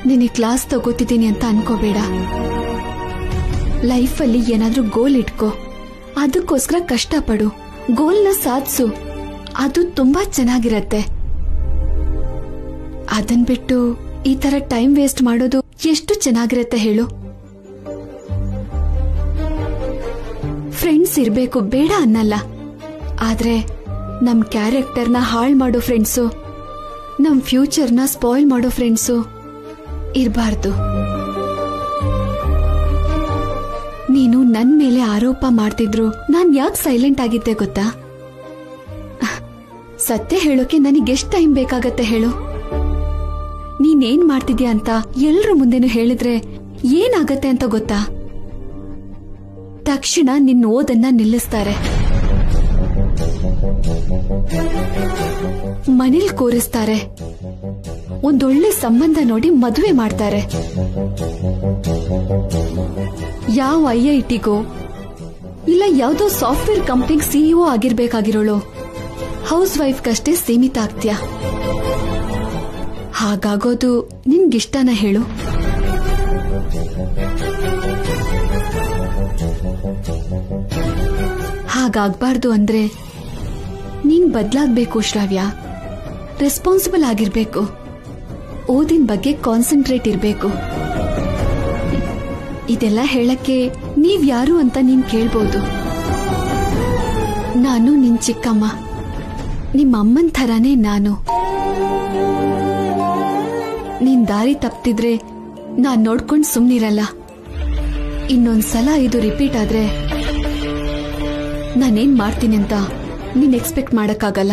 ನಿನಗೆ ಕ್ಲಾಸ್ ತಗೋತಿದ್ದೀನಿ ಅಂತ ಅನ್ಕೋಬೇಡ ಲೈಫಲ್ಲಿ ಏನಾದ್ರೂ ಗೋಲ್ ಇಟ್ಕೋ ಅದಕ್ಕೋಸ್ಕರ ಕಷ್ಟಪಡು ಗೋಲ್ನ ಸಾಧಿಸು ಅದು ತುಂಬಾ ಚೆನ್ನಾಗಿರತ್ತೆ ಅದನ್ ಬಿಟ್ಟು ಈ ತರ ಟೈಮ್ ವೇಸ್ಟ್ ಮಾಡೋದು ಎಷ್ಟು ಚೆನ್ನಾಗಿರತ್ತೆ ಹೇಳು ಫ್ರೆಂಡ್ಸ್ ಇರ್ಬೇಕು ಬೇಡ ಅನ್ನಲ್ಲ ಆದ್ರೆ ನಮ್ ಕ್ಯಾರೆಕ್ಟರ್ನ ಹಾಳ್ ಮಾಡೋ ಫ್ರೆಂಡ್ಸು ನಮ್ ಫ್ಯೂಚರ್ನ ಸ್ಪಾಯ್ಲ್ ಮಾಡೋ ಫ್ರೆಂಡ್ಸು ಇರಬಾರ್ದು ನೀನು ನನ್ ಮೇಲೆ ಆರೋಪ ಮಾಡ್ತಿದ್ರು ನಾನ್ ಯಾಕೆ ಸೈಲೆಂಟ್ ಆಗಿದ್ದೆ ಗೊತ್ತಾ ಸತ್ಯ ಹೇಳೋಕೆ ನನಗೆಷ್ಟ್ ಟೈಮ್ ಬೇಕಾಗತ್ತೆ ಹೇಳು ನೀನೇನ್ ಮಾಡ್ತಿದ್ಯಾ ಅಂತ ಎಲ್ರ ಮುಂದೆನೂ ಹೇಳಿದ್ರೆ ಏನಾಗತ್ತೆ ಅಂತ ಗೊತ್ತಾ ತಕ್ಷಣ ನಿನ್ನ ಓದನ್ನ ನಿಲ್ಲಿಸ್ತಾರೆ ಮನೇಲಿ ಕೂರಿಸ್ತಾರೆ ಒಂದೊಳ್ಳೆ ಸಂಬಂಧ ನೋಡಿ ಮದುವೆ ಮಾಡ್ತಾರೆ ಯಾವ ಐ ಐ ಟಿಗೋ ಇಲ್ಲ ಯಾವ್ದೋ ಸಾಫ್ಟ್ವೇರ್ ಕಂಪ್ನಿಗ್ ಸಿಇಒ ಆಗಿರ್ಬೇಕಾಗಿರೋಳು ಹೌಸ್ ವೈಫ್ಗಷ್ಟೇ ಸೀಮಿತ ಆಗ್ತ್ಯಾ ಹಾಗಾಗೋದು ನಿನ್ಗಿಷ್ಟನ ಹೇಳು ಹಾಗಾಗ್ಬಾರ್ದು ಅಂದ್ರೆ ನೀನ್ ಬದ್ಲಾಗ್ಬೇಕು ಶ್ರಾವ್ಯ ರೆಸ್ಪಾನ್ಸಿಬಲ್ ಆಗಿರ್ಬೇಕು ಓದಿನ ಬಗ್ಗೆ ಕಾನ್ಸಂಟ್ರೇಟ್ ಇರ್ಬೇಕು ಇದೆಲ್ಲ ಹೇಳಕ್ಕೆ ನೀವ್ ಯಾರು ಅಂತ ನೀನ್ ಕೇಳ್ಬೋದು ನಾನು ನಿನ್ ಚಿಕ್ಕಮ್ಮ ನಿಮ್ಮ ಅಮ್ಮನ್ ಥರಾನೇ ನಾನು ನೀನ್ ದಾರಿ ತಪ್ತಿದ್ರೆ ನಾನ್ ನೋಡ್ಕೊಂಡ್ ಸುಮ್ನಿರಲ್ಲ ಇನ್ನೊಂದ್ಸಲ ಇದು ರಿಪೀಟ್ ಆದ್ರೆ ನಾನೇನ್ ಮಾಡ್ತೀನಿ ಅಂತ ನೀನ್ ಎಕ್ಸ್ಪೆಕ್ಟ್ ಮಾಡಕ್ಕಾಗಲ್ಲ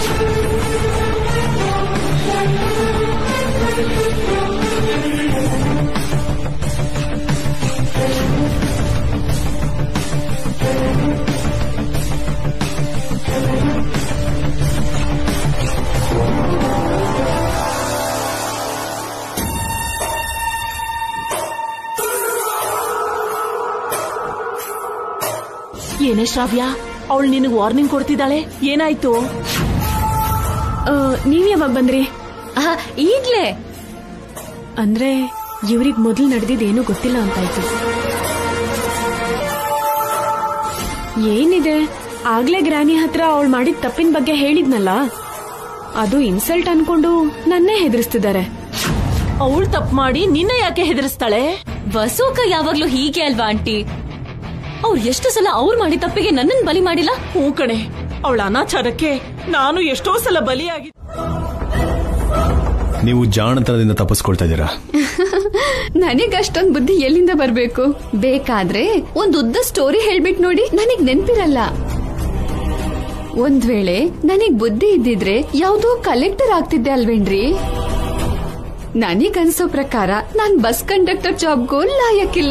ಏನೇ ಶ್ರಾವ್ಯ ಅವಳು ನಿನಗೆ ವಾರ್ನಿಂಗ್ ಕೊಡ್ತಿದ್ದಾಳೆ ಏನಾಯ್ತು ನೀವ್ ಯಾವಾಗ ಬಂದ್ರಿ ಈಗ್ಲೇ ಅಂದ್ರೆ ಇವ್ರಿಗ್ ಮೊದಲು ನಡೆದಿದ್ದೇನು ಗೊತ್ತಿಲ್ಲ ಅಂತಾಯ್ತು ಏನಿದೆ ಆಗ್ಲೇ ಗ್ರಾನಿ ಹತ್ರ ಅವಳು ಮಾಡಿದ ತಪ್ಪಿನ ಬಗ್ಗೆ ಹೇಳಿದ್ನಲ್ಲ ಅದು ಇನ್ಸಲ್ಟ್ ಅನ್ಕೊಂಡು ನನ್ನೇ ಹೆದರ್ಸ್ತಿದ್ದಾರೆ ಅವಳು ತಪ್ಪು ಮಾಡಿ ನಿನ್ನ ಯಾಕೆ ಹೆದರಿಸ್ತಾಳೆ ವಸೋಕ ಯಾವಾಗ್ಲೂ ಹೀಗೆ ಅಲ್ವಾ ಆಂಟಿ ಅವ್ರು ಎಷ್ಟು ಸಲ ಅವ್ರು ಮಾಡಿ ತಪ್ಪಿಗೆ ನನ್ನನ್ ಬಲಿ ಮಾಡಿಲ್ಲ ಹೂ ಕಣೆ ಅವಳ ಅನಾಚಾರಕ್ಕೆ ನಾನು ಎಷ್ಟೋ ಸಲ ಬಲಿಯಾಗಿ ನೀವು ಜಾಣತನದಿಂದ ತಪ್ಪಿಸ್ಕೊಳ್ತಾ ಇದ್ದೀರಾ ನನಗಷ್ಟೊಂದ್ ಬುದ್ಧಿ ಎಲ್ಲಿಂದ ಬರ್ಬೇಕು ಬೇಕಾದ್ರೆ ಒಂದ್ ಉದ್ದ ಸ್ಟೋರಿ ಹೇಳ್ಬಿಟ್ ನೋಡಿ ನನಗ್ ನೆನ್ಪಿರಲ್ಲ ಒಂದ್ ವೇಳೆ ನನಗ್ ಬುದ್ಧಿ ಇದ್ದಿದ್ರೆ ಯಾವ್ದೋ ಕಲೆಕ್ಟರ್ ಆಗ್ತಿದ್ದೆ ಅಲ್ವೇನ್ರಿ ನನಗನ್ಸೋ ಪ್ರಕಾರ ನಾನ್ ಬಸ್ ಕಂಡಕ್ಟರ್ ಜಾಬ್ಗೂ ಲಾಯಕ್ಕಿಲ್ಲ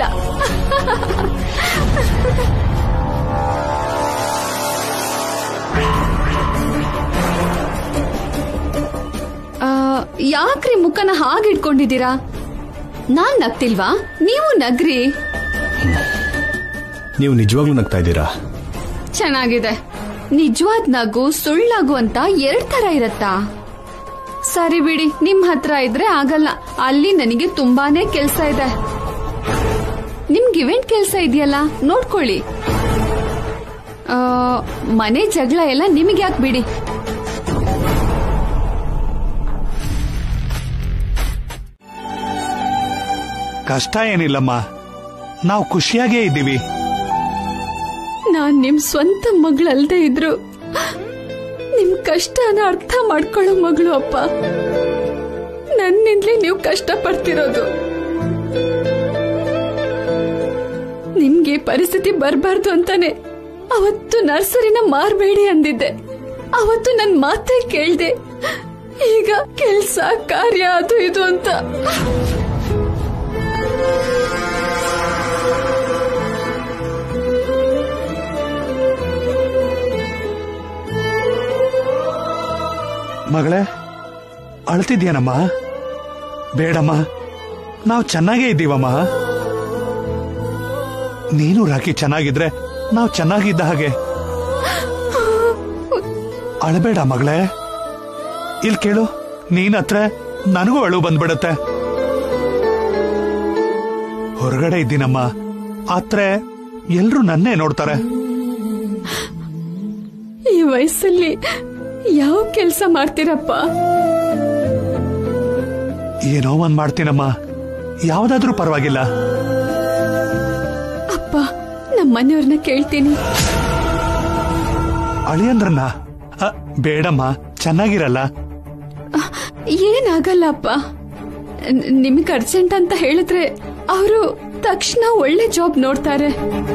ಆ, ಯಾಕ್ರಿ ಮುಖನ ಹಾಗಿಟ್ಕೊಂಡಿದ್ದೀರಾ ನಾನ್ ನಗ್ತಿಲ್ವಾ ನೀವು ನಗ್ರಿ ನೀವು ನಿಜವಾಗ್ಲೂ ನಗ್ತಾ ಇದ್ದೀರಾ ಚೆನ್ನಾಗಿದೆ ನಿಜವಾದ ನಗು ಸುಳ್ಳಾಗು ಅಂತ ಎರಡ್ ತರ ಇರತ್ತಾ ಸರಿ ಬಿಡಿ ನಿಮ್ ಹತ್ರ ಇದ್ರೆ ಆಗಲ್ಲ ಅಲ್ಲಿ ನನಗೆ ತುಂಬಾನೇ ಕೆಲ್ಸ ಇದೆ ನಿಮ್ಗೆ ಇವೆಂಟ್ ಕೆಲ್ಸ ಇದೆಯಲ್ಲ ನೋಡ್ಕೊಳ್ಳಿ ಆ, ಮನೆ ಜಗಳ ಎಲ್ಲ ನಿಮಗೆ ಯಾಕೆ ಬಿಡಿ ಕಷ್ಟ ಏನಿಲ್ಲಮ್ಮ ನಾವು ಖುಷಿಯಾಗೇ ಇದ್ದೀವಿ ನಾನ್ ನಿಮ್ ಸ್ವಂತ ಮಗಳಲ್ದೇ ಇದ್ರು ನಿಮ್ ಕಷ್ಟನ ಅರ್ಥ ಮಾಡ್ಕೊಳ್ಳೋ ಮಗಳು ಅಪ್ಪ ನನ್ನಿಂದಲೇ ನೀವು ಕಷ್ಟ ಪಡ್ತಿರೋದು ನಿಮ್ಗೆ ಪರಿಸ್ಥಿತಿ ಬರಬಾರ್ದು ಅಂತಾನೆ ಅವತ್ತು ನರ್ಸರಿನ ಮಾರ್ಬೇಡಿ ಅಂದಿದ್ದೆ ಅವತ್ತು ನನ್ ಮಾತೇ ಕೇಳ್ದೆ ಈಗ ಕೆಲ್ಸ ಕಾರ್ಯ ಅದು ಇದು ಅಂತ ಮಗಳೇ ಅಳ್ತಿದ್ಯಾನಮ್ಮ ಬೇಡಮ್ಮ ನಾವು ಚೆನ್ನಾಗೇ ಇದ್ದೀವಮ್ಮ ನೀನು ರಾಕಿ ಚೆನ್ನಾಗಿದ್ರೆ ನಾವು ಚೆನ್ನಾಗಿದ್ದ ಹಾಗೆ ಅಳಬೇಡ ಮಗಳೇ ಇಲ್ಲಿ ಕೇಳು ನೀನ್ ಹತ್ರ ನನಗೂ ಅಳು ಬಂದ್ಬಿಡತ್ತೆ ಹೊರಗಡೆ ಇದ್ದೀನಮ್ಮ ಆತ್ರೆ ಎಲ್ರು ನನ್ನೇ ನೋಡ್ತಾರೆ ಈ ವಯಸ್ಸಲ್ಲಿ ಯಾವ ಕೆಲಸ ಮಾಡ್ತೀರಪ್ಪ ಏನೋ ಒಂದ್ ಮಾಡ್ತೀನಮ್ಮ ಯಾವ್ದಾದ್ರೂ ಪರವಾಗಿಲ್ಲ ಅಪ್ಪ ನಮ್ಮ ಮನೆಯವ್ರನ್ನ ಕೇಳ್ತೀನಿ ಅಳಿಯಂದ್ರನ್ನ ಅ, ಬೇಡಮ್ಮ ಚೆನ್ನಾಗಿರಲ್ಲ ಏನಾಗಲ್ಲ ಅಪ್ಪ ನ್- ನಿಮಗೆ ಅರ್ಜೆಂಟ್ ಅಂತ ಹೇಳಿದ್ರೆ ಅವರು ತಕ್ಷಣ ಒಳ್ಳೆ ಜಾಬ್ ನೋಡ್ತಾರೆ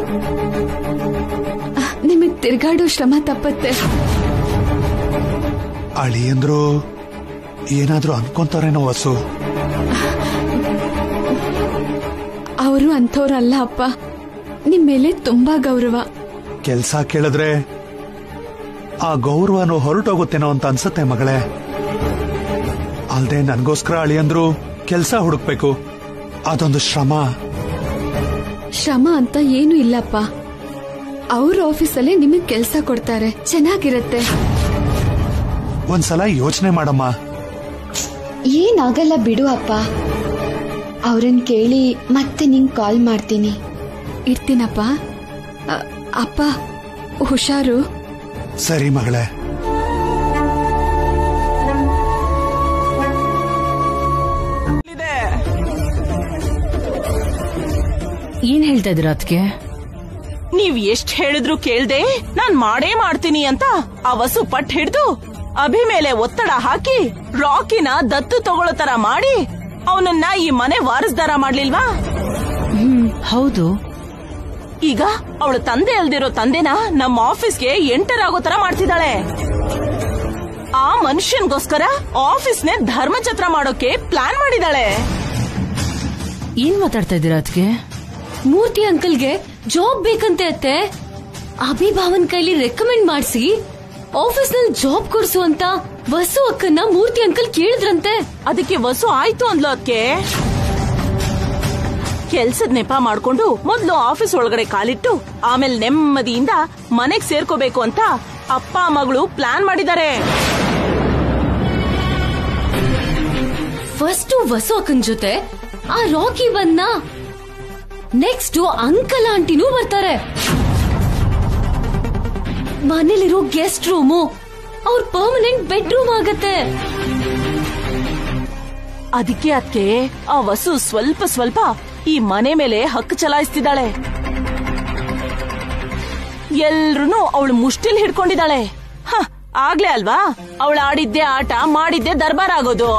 ನಿಮಗೆ ತಿರ್ಗಾಡೋ ಶ್ರಮ ತಪ್ಪತ್ತೆ ಅಳಿಯಂದ್ರು ಏನಾದ್ರೂ ಅನ್ಕೊಂತಾರೇನೋ ವಸು ಅವರು ಅಂಥವ್ರಲ್ಲ ಅಪ್ಪ ನಿಮ್ ಮೇಲೆ ತುಂಬಾ ಗೌರವ ಕೆಲ್ಸ ಕೇಳಿದ್ರೆ ಆ ಗೌರವನು ಹೊರಟೋಗುತ್ತೇನೋ ಅಂತ ಅನ್ಸತ್ತೆ ಮಗಳೇ ಅಲ್ದೆ ನನ್ಗೋಸ್ಕರ ಅಳಿಯಂದ್ರು ಕೆಲ್ಸ ಹುಡುಕ್ಬೇಕು ಅದೊಂದು ಶ್ರಮ ಶ್ರಮ ಅಂತ ಏನು ಇಲ್ಲಪ್ಪ ಅವ್ರ ಆಫೀಸಲ್ಲೇ ನಿಮಗ್ ಕೆಲ್ಸ ಕೊಡ್ತಾರೆ ಚೆನ್ನಾಗಿರತ್ತೆ ಒಂದ್ಸಲ ಯೋಚನೆ ಮಾಡಮ್ಮ ಏನಾಗಲ್ಲ ಬಿಡು ಅಪ್ಪ ಅವ್ರನ್ ಕೇಳಿ ಮತ್ತೆ ನಿಂಗ್ ಕಾಲ್ ಮಾಡ್ತೀನಿ ಇರ್ತೀನಪ್ಪ ಅ- ಅಪ್ಪ ಹುಷಾರು ಸರಿ ಮಗಳೇ ಏನ್ ಹೇಳ್ತಾ ಇದೀರ ಅದಕ್ಕೆ ನೀವ್ ಎಷ್ಟ್ ಹೇಳಿದ್ರು ಕೇಳ್ದೆ ನಾನ್ ಮಾಡೇ ಮಾಡ್ತೀನಿ ಅಂತ ಆ ವಸು ಪಟ್ ಹಿಡ್ದು ಅಭಿ ಮೇಲೆ ಒತ್ತಡ ಹಾಕಿ ರಾಕಿನ ದತ್ತು ತಗೊಳ್ಳೋ ತರ ಮಾಡಿ ಅವನನ್ನ ಈ ಮನೆ ವಾರಸ್ದಾರ ಮಾಡ್ಲಿಲ್ವಾ ಹೌದು ಈಗ ಅವಳ ತಂದೆ ಅಲ್ದಿರೋ ತಂದೆನ ನಮ್ಮ ಆಫೀಸ್ಗೆ ಎಂಟರ್ ಆಗೋ ತರ ಮಾಡ್ತಿದ್ದಾಳೆ ಆ ಮನುಷ್ಯನ್ಗೋಸ್ಕರ ಆಫೀಸ್ನೇ ಧರ್ಮಛತ್ರ ಮಾಡೋಕೆ ಪ್ಲಾನ್ ಮಾಡಿದಾಳೆ ಏನ್ ಮಾತಾಡ್ತಾ ಇದೀರ ಅದಕ್ಕೆ ಮೂರ್ತಿ ಅಂಕಲ್ಗೆ ಜಾಬ್ ಬೇಕಂತೆ ಅತ್ತೆ ಅಭಿಭಾವನ್ ಕೈಲಿ ರೆಕಮೆಂಡ್ ಮಾಡಿಸಿ ಆಫೀಸ್ ನಲ್ಲಿ ಜಾಬ್ ಕೊಡ್ಸು ಅಂತ ವಸು ಅಕ್ಕನ್ನ ಮೂರ್ತಿ ಅಂಕಲ್ ಕೇಳಿದ್ರಂತೆ ಅದಕ್ಕೆ ವಸು ಆಯ್ತು ಅಂದ್ಲು ಅದಕ್ಕೆ ಕೆಲ್ಸದ ನೆಪ ಮಾಡ್ಕೊಂಡು ಮೊದ್ಲು ಆಫೀಸ್ ಒಳಗಡೆ ಕಾಲಿಟ್ಟು ಆಮೇಲೆ ನೆಮ್ಮದಿಯಿಂದ ಮನೆಗ್ ಸೇರ್ಕೋಬೇಕು ಅಂತ ಅಪ್ಪ ಮಗಳು ಪ್ಲಾನ್ ಮಾಡಿದ್ದಾರೆ ಫಸ್ಟ್ ವಸು ಅಕ್ಕನ್ ಜೊತೆ ಆ ರಾಕಿ ಬಂದ ನೆಕ್ಸ್ಟ್ ಅಂಕಲ್ ಆಂಟಿನೂ ಬರ್ತಾರೆ ಮನೇಲಿರೋ ಗೆಸ್ಟ್ ರೂಮು ಅವ್ರ ಪರ್ಮನೆಂಟ್ ಬೆಡ್ರೂಮ್ ಆಗತ್ತೆ ಅದಕ್ಕೆ ಅದಕ್ಕೆ ಆ ವಸು ಸ್ವಲ್ಪ ಸ್ವಲ್ಪ ಈ ಮನೆ ಮೇಲೆ ಹಕ್ಕು ಚಲಾಯಿಸ್ತಿದ್ದಾಳೆ ಎಲ್ರೂ ಅವಳು ಮುಷ್ಟಿಲ್ ಹಿಡ್ಕೊಂಡಿದ್ದಾಳೆ ಹ ಆಗ್ಲೇ ಅಲ್ವಾ ಅವಳು ಆಡಿದ್ದೆ ಆಟ ಮಾಡಿದ್ದೆ ದರ್ಬಾರ್ ಆಗೋದು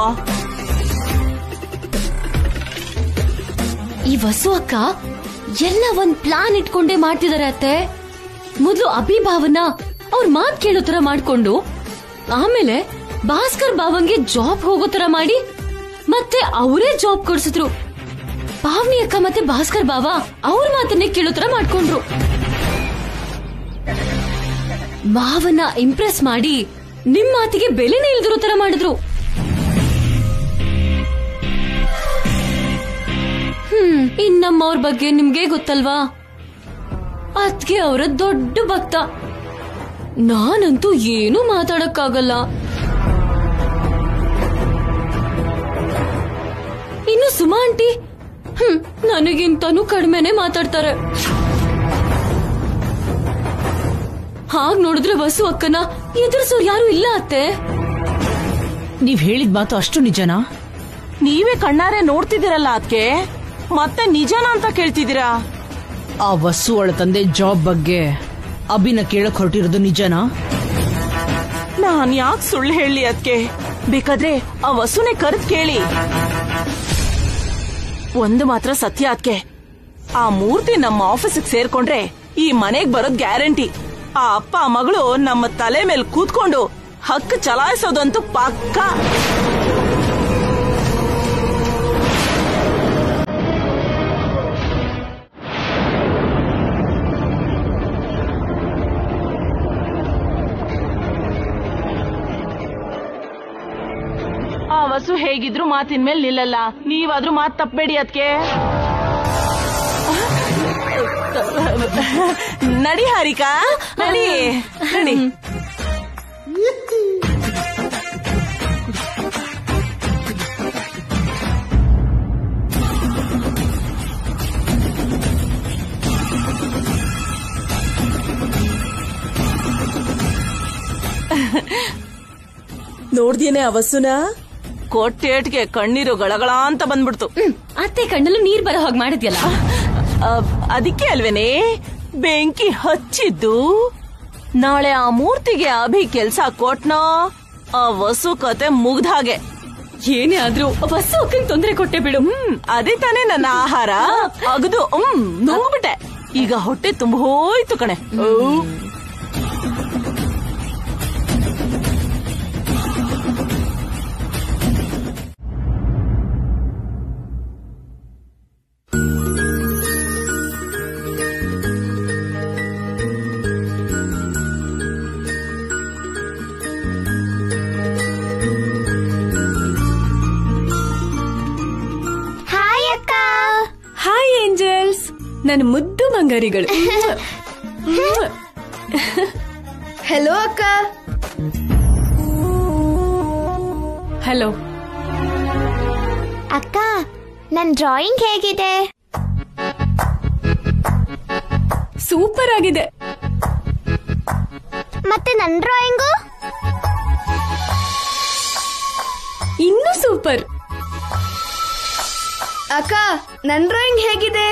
ಈ ವಸು ಅಕ್ಕ ಎಲ್ಲ ಒಂದ್ ಪ್ಲಾನ್ ಇಟ್ಕೊಂಡೇ ಮಾಡ್ತಿದಾರೆ ಅತ್ತೆ ಮೊದ್ಲು ಅಭಿಭಾವನ ಅವ್ರ ಮಾತ್ ಕೇಳೋ ತರ ಮಾಡ್ಕೊಂಡು ಆಮೇಲೆ ಭಾಸ್ಕರ್ ಬಾವಂಗೆ ಜಾಬ್ ಹೋಗೋ ತರ ಮಾಡಿ ಮತ್ತೆ ಅವರೇ ಜಾಬ್ ಕೊಡ್ಸಿದ್ರು ಪಾವನಿ ಅಕ್ಕ ಮತ್ತೆ ಭಾಸ್ಕರ್ ಬಾವ ಅವ್ರ ಮಾತನ್ನೇ ಕೇಳೋ ತರ ಮಾಡ್ಕೊಂಡ್ರು ಮಾವನ್ನ ಇಂಪ್ರೆಸ್ ಮಾಡಿ ನಿಮ್ ಮಾತಿಗೆ ಬೆಲೆನೇ ಇಲ್ದಿರೋ ತರ ಮಾಡಿದ್ರು ಹ್ಮ್ ಇನ್ ನಮ್ಮವ್ರ ಬಗ್ಗೆ ನಿಮ್ಗೆ ಗೊತ್ತಲ್ವಾ ಅದ್ಕೆ ಅವರ ದೊಡ್ಡ ಭಕ್ತ ನಾನಂತೂ ಏನೂ ಮಾತಾಡಕ್ಕಾಗಲ್ಲ ಇನ್ನು ಸುಮಾ ಆಂಟಿ ಹ್ಮ್ ನನಗಿಂತನೂ ಕಡಿಮೆನೆ ಮಾತಾಡ್ತಾರೆ ಹಾಗ್ ನೋಡಿದ್ರೆ ವಸು ಅಕ್ಕನ ಎದುರಿಸೋರು ಯಾರು ಇಲ್ಲ ಅತ್ತೆ ನೀವ್ ಹೇಳಿದ ಮಾತು ಅಷ್ಟು ನಿಜನಾ ನೀವೇ ಕಣ್ಣಾರೆ ನೋಡ್ತಿದ್ದೀರಲ್ಲ ಅದಕ್ಕೆ ಮತ್ತೆ ನಿಜನಾ ಅಂತ ಕೇಳ್ತಿದ್ದೀರಾ ಆ ವಸ್ತು ಅವಳ ತಂದೆ ಜಾಬ್ ಬಗ್ಗೆ ಅಭಿನ ಕೇಳಕ್ ಹೊರಟಿರೋದು ನಿಜನಾ ನಾನ್ ಯಾಕೆ ಸುಳ್ಳು ಹೇಳಿ ಅದಕ್ಕೆ ಬೇಕಾದ್ರೆ ಆ ವಸುನೆ ಕರೆದ್ ಕೇಳಿ ಒಂದು ಮಾತ್ರ ಸತ್ಯ ಅದಕ್ಕೆ ಆ ಮೂರ್ತಿ ನಮ್ಮ ಆಫೀಸಿಗೆ ಸೇರ್ಕೊಂಡ್ರೆ ಈ ಮನೆಗ್ ಬರೋದ್ ಗ್ಯಾರಂಟಿ ಆ ಅಪ್ಪ ಮಗಳು ನಮ್ಮ ತಲೆ ಮೇಲೆ ಕೂತ್ಕೊಂಡು ಹಕ್ಕು ಚಲಾಯಿಸೋದಂತೂ ಪಕ್ಕ ಆ ವಸು ಹೇಗಿದ್ರು ಮಾತಿನ ಮೇಲೆ ನಿಲ್ಲಲ್ಲ ನೀವಾದ್ರೂ ಮಾತ್ ತಪ್ಪಬೇಡಿ ಅದಕ್ಕೆ ನಡಿ ಹಾರಿಕಾ ನಡಿ ನಡಿ ನೋಡ್ದೇನೆ ಅವಸುನ ಕೊಟ್ಟೇಟ್ಗೆ ಕಣ್ಣೀರು ಗಳಗಳ ಅಂತ ಬಂದ್ಬಿಡ್ತು ಅತ್ತೆ ಕಣ್ಣಲ್ಲೂ ನೀರ್ ಬರೋ ಹಾಗೆ ಮಾಡಿದ್ಯಲ್ಲ ಅಬ್, ಅದಕ್ಕೆ ಅಲ್ವೇನೆ ಬೆಂಕಿ ಹಚ್ಚಿದ್ದು ನಾಳೆ ಆ ಮೂರ್ತಿಗೆ ಅಭಿ ಕೆಲ್ಸ ಕೊಟ್ನೋ ಆ ವಸು ಕತೆ ಮುಗ್ದ ಹಾಗೆ ಏನೇ ಆದ್ರೂ ಬಸ್ಸು ಅಕ್ಕಂಗ್ ತೊಂದ್ರೆ ಕೊಟ್ಟೆ ಬಿಡು ಹ್ಮ್ ಅದೇ ತಾನೇ ನನ್ನ ಆಹಾರ ಅಗದು ಹ್ಮ್ ನುಂಗ್ಬಿಟ್ಟೆ ಈಗ ಹೊಟ್ಟೆ ತುಂಬ ಹೋಯ್ತು ಕಣೆ ಔ. ಹಾಯ್ ಅಕ್ಕ ಹಾಯ್ ಏಂಜಲ್ಸ್ ನನ್ನ ಮುದ್ದು ಬಂಗಾರಿಗಳು ಹೆಲೋ ಅಕ್ಕ ಹಲೋ ಅಕ್ಕ ನನ್ ಡ್ರಾಯಿಂಗ್ ಹೇಗಿದೆ ಸೂಪರ್ ಆಗಿದೆ ಮತ್ತೆ ನನ್ ಡ್ರಾಯಿಂಗು ಇನ್ನೂ ಸೂಪರ್ ಅಕ್ಕ ನನ್ ಡ್ರಾಯಿಂಗ್ ಹೇಗಿದೆ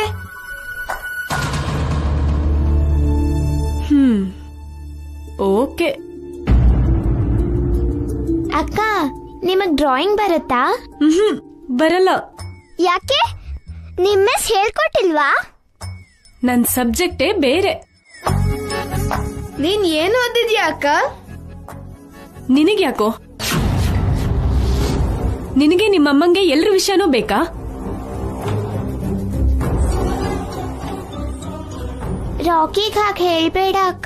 ಹ್ಮ್ ಓಕೆ ಅಕ್ಕ ನಿಮಗ್ ಡ್ರಾಯಿಂಗ್ ಬರುತ್ತಾ ಹ್ಮ್ ಬರಲ್ಲ ಯಾಕೆ ನಿಮ್ ಮಿಸ್ ಹೇಳ್ಕೊಟ್ಟಿಲ್ವಾ ನನ್ ಸಬ್ಜೆಕ್ಟೇ ಬೇರೆ ನೀನ್ ಏನ್ ಓದಿದ್ಯಾ ಅಕ್ಕ ನಿನಗ್ಯಾಕೋ ನಿನಗೆ ನಿಮ್ಮಮ್ಮಂಗೆ ಎಲ್ರ ವಿಷಯನೂ ಬೇಕಾ ರಾಕಿಗ್ ಹಾಗೆ ಹೇಳ್ಬೇಡ ಅಕ್ಕ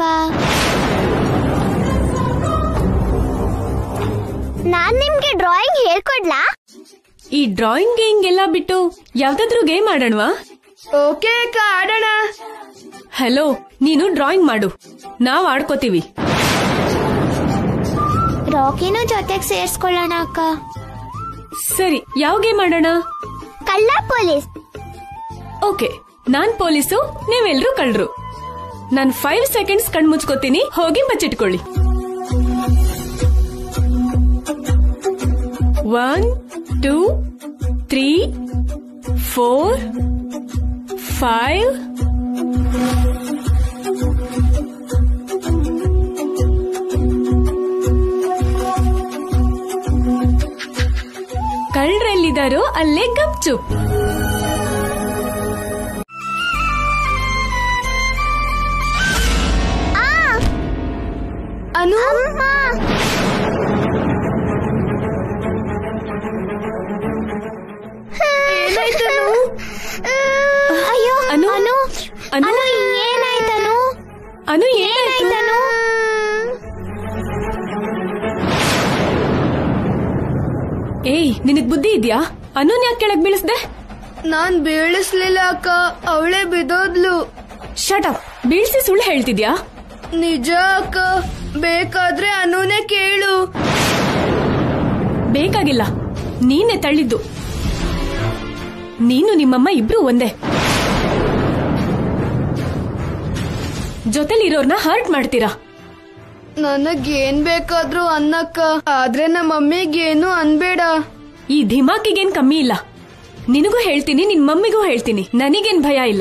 ನಾನ್ ನಿಮ್ಗೆ ಡ್ರಾಯಿಂಗ್ ಹೇಳ್ಕೊಡ್ಲಾ ಈ ಡ್ರಾಯಿಂಗ್ ಹಿಂಗೆಲ್ಲ ಬಿಟ್ಟು ಯಾವ್ದಾದ್ರೂ ಗೇಮ್ ಆಡೋಣವಾ ಓಕೆ ಅಕ್ಕ ಆಡೋಣ ಹಲೋ ನೀನು ಡ್ರಾಯಿಂಗ್ ಮಾಡು ನಾವ್ ಆಡ್ಕೋತೀವಿ ರಾಕಿನೂ ಜೊತೆಗ್ ಸೇರ್ಸ್ಕೊಳ್ಳೋಣ ಅಕ್ಕ ಸರಿ ಯಾವ ಗೇಮ್ ಆಡೋಣ ಕಳ್ಳ ಪೊಲೀಸ್ ಓಕೆ ನಾನ್ ಪೊಲೀಸು ನೀವೆಲ್ರೂ ಕಳ್ರು ನಾನ್ ಫೈವ್ ಸೆಕೆಂಡ್ಸ್ ಕಣ್ ಮುಚ್ಕೋತೀನಿ ಹೋಗಿ ಬಚ್ಚಿಟ್ಕೊಳ್ಳಿ one two three four five ಕಳ್ರೆಲ್ಲಿದ್ದಾರೋ ಅಲ್ಲೇ ಗಪ್ಚುಪ್ ಅನು ಅಮ್ಮ ಏನಾಯ್ತು ಅನು? ಅಯ್ಯೋ ಅನು? ಅನು ಅನು? ಅನು ಏನಾಯ್ತನು ಅನು ಏನಾಯ್ತು ಏನಾಯ್ತನು ಏಯ್ ನಿನಗ್ ಬುದ್ಧಿ ಇದ್ಯಾ ಅನ್ನೋನ್ ಯಾಕೆ ಕೆಳಗ್ ಬೀಳಿಸ್ದೆ ನಾನ್ ಬೀಳಿಸ್ಲಿಲ್ಲ ಅಕ್ಕ ಅವಳೇ ಬಿದ್ದೋದ್ಲು ಶಟ್ ಅಪ್ ಬೀಳ್ಸಿ ಸುಳ್ಳು ಹೇಳ್ತಿದ್ಯಾ ನಿಜ ಅಕ್ಕ ಬೇಕಾದ್ರೆ ಅನುನೇ ಕೇಳು ಬೇಕಾಗಿಲ್ಲ ನೀನೆ ತಳ್ಳಿದ್ದು ನೀನು ನಿಮ್ಮಮ್ಮ ಇಬ್ರು ಒಂದೇ ಜೊತೆಲಿರೋರ್ನ ಹರ್ಟ್ ಮಾಡ್ತೀರಾ ನನಗ್ ಏನ್ ಬೇಕಾದ್ರೂ ಅನ್ನಕ್ಕ ಆದ್ರೆ ನಮ್ಮ ಮಮ್ಮಿಗೇನು ಅನ್ಬೇಡ ಈ ಧಿಮಾಕಿಗೇನ್ ಕಮ್ಮಿ ಇಲ್ಲ ನಿನಗೂ ಹೇಳ್ತೀನಿ ನಿನ್ ಮಮ್ಮಿಗೂ ಹೇಳ್ತೀನಿ ನನಗೇನ್ ಭಯ ಇಲ್ಲ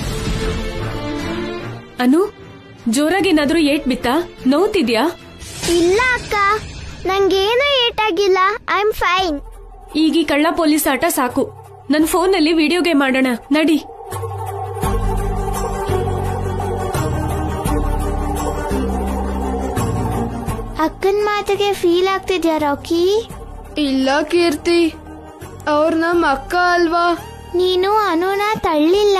ಅನು ಜೋರಾಗೇನಾದ್ರೂ ಏಟ್ ಬಿತ್ತಾ ನೋವ್ತಿದ್ಯಾ ಇಲ್ಲ ಅಕ್ಕ ನಂಗೇನು ಏಟಾಗಿಲ್ಲ ಐ ಆಮ್ ಫೈನ್ ಈಗ ಈ ಕಳ್ಳ ಪೊಲೀಸ್ ಆಟ ಸಾಕು ನನ್ ಫೋನಲ್ಲಿ ವಿಡಿಯೋ ಗೇಮ್ ಆಡೋಣ ನಡಿ ಅಕ್ಕನ್ ಮಾತಿಗೆ ಫೀಲ್ ಆಗ್ತಿದ್ಯಾ ರಾಕಿ ಇಲ್ಲ ಕೀರ್ತಿ ಅವ್ರ ನಮ್ ಅಕ್ಕ ಅಲ್ವಾ ನೀನು ಅನುನ ತಳ್ಳಿಲ್ಲ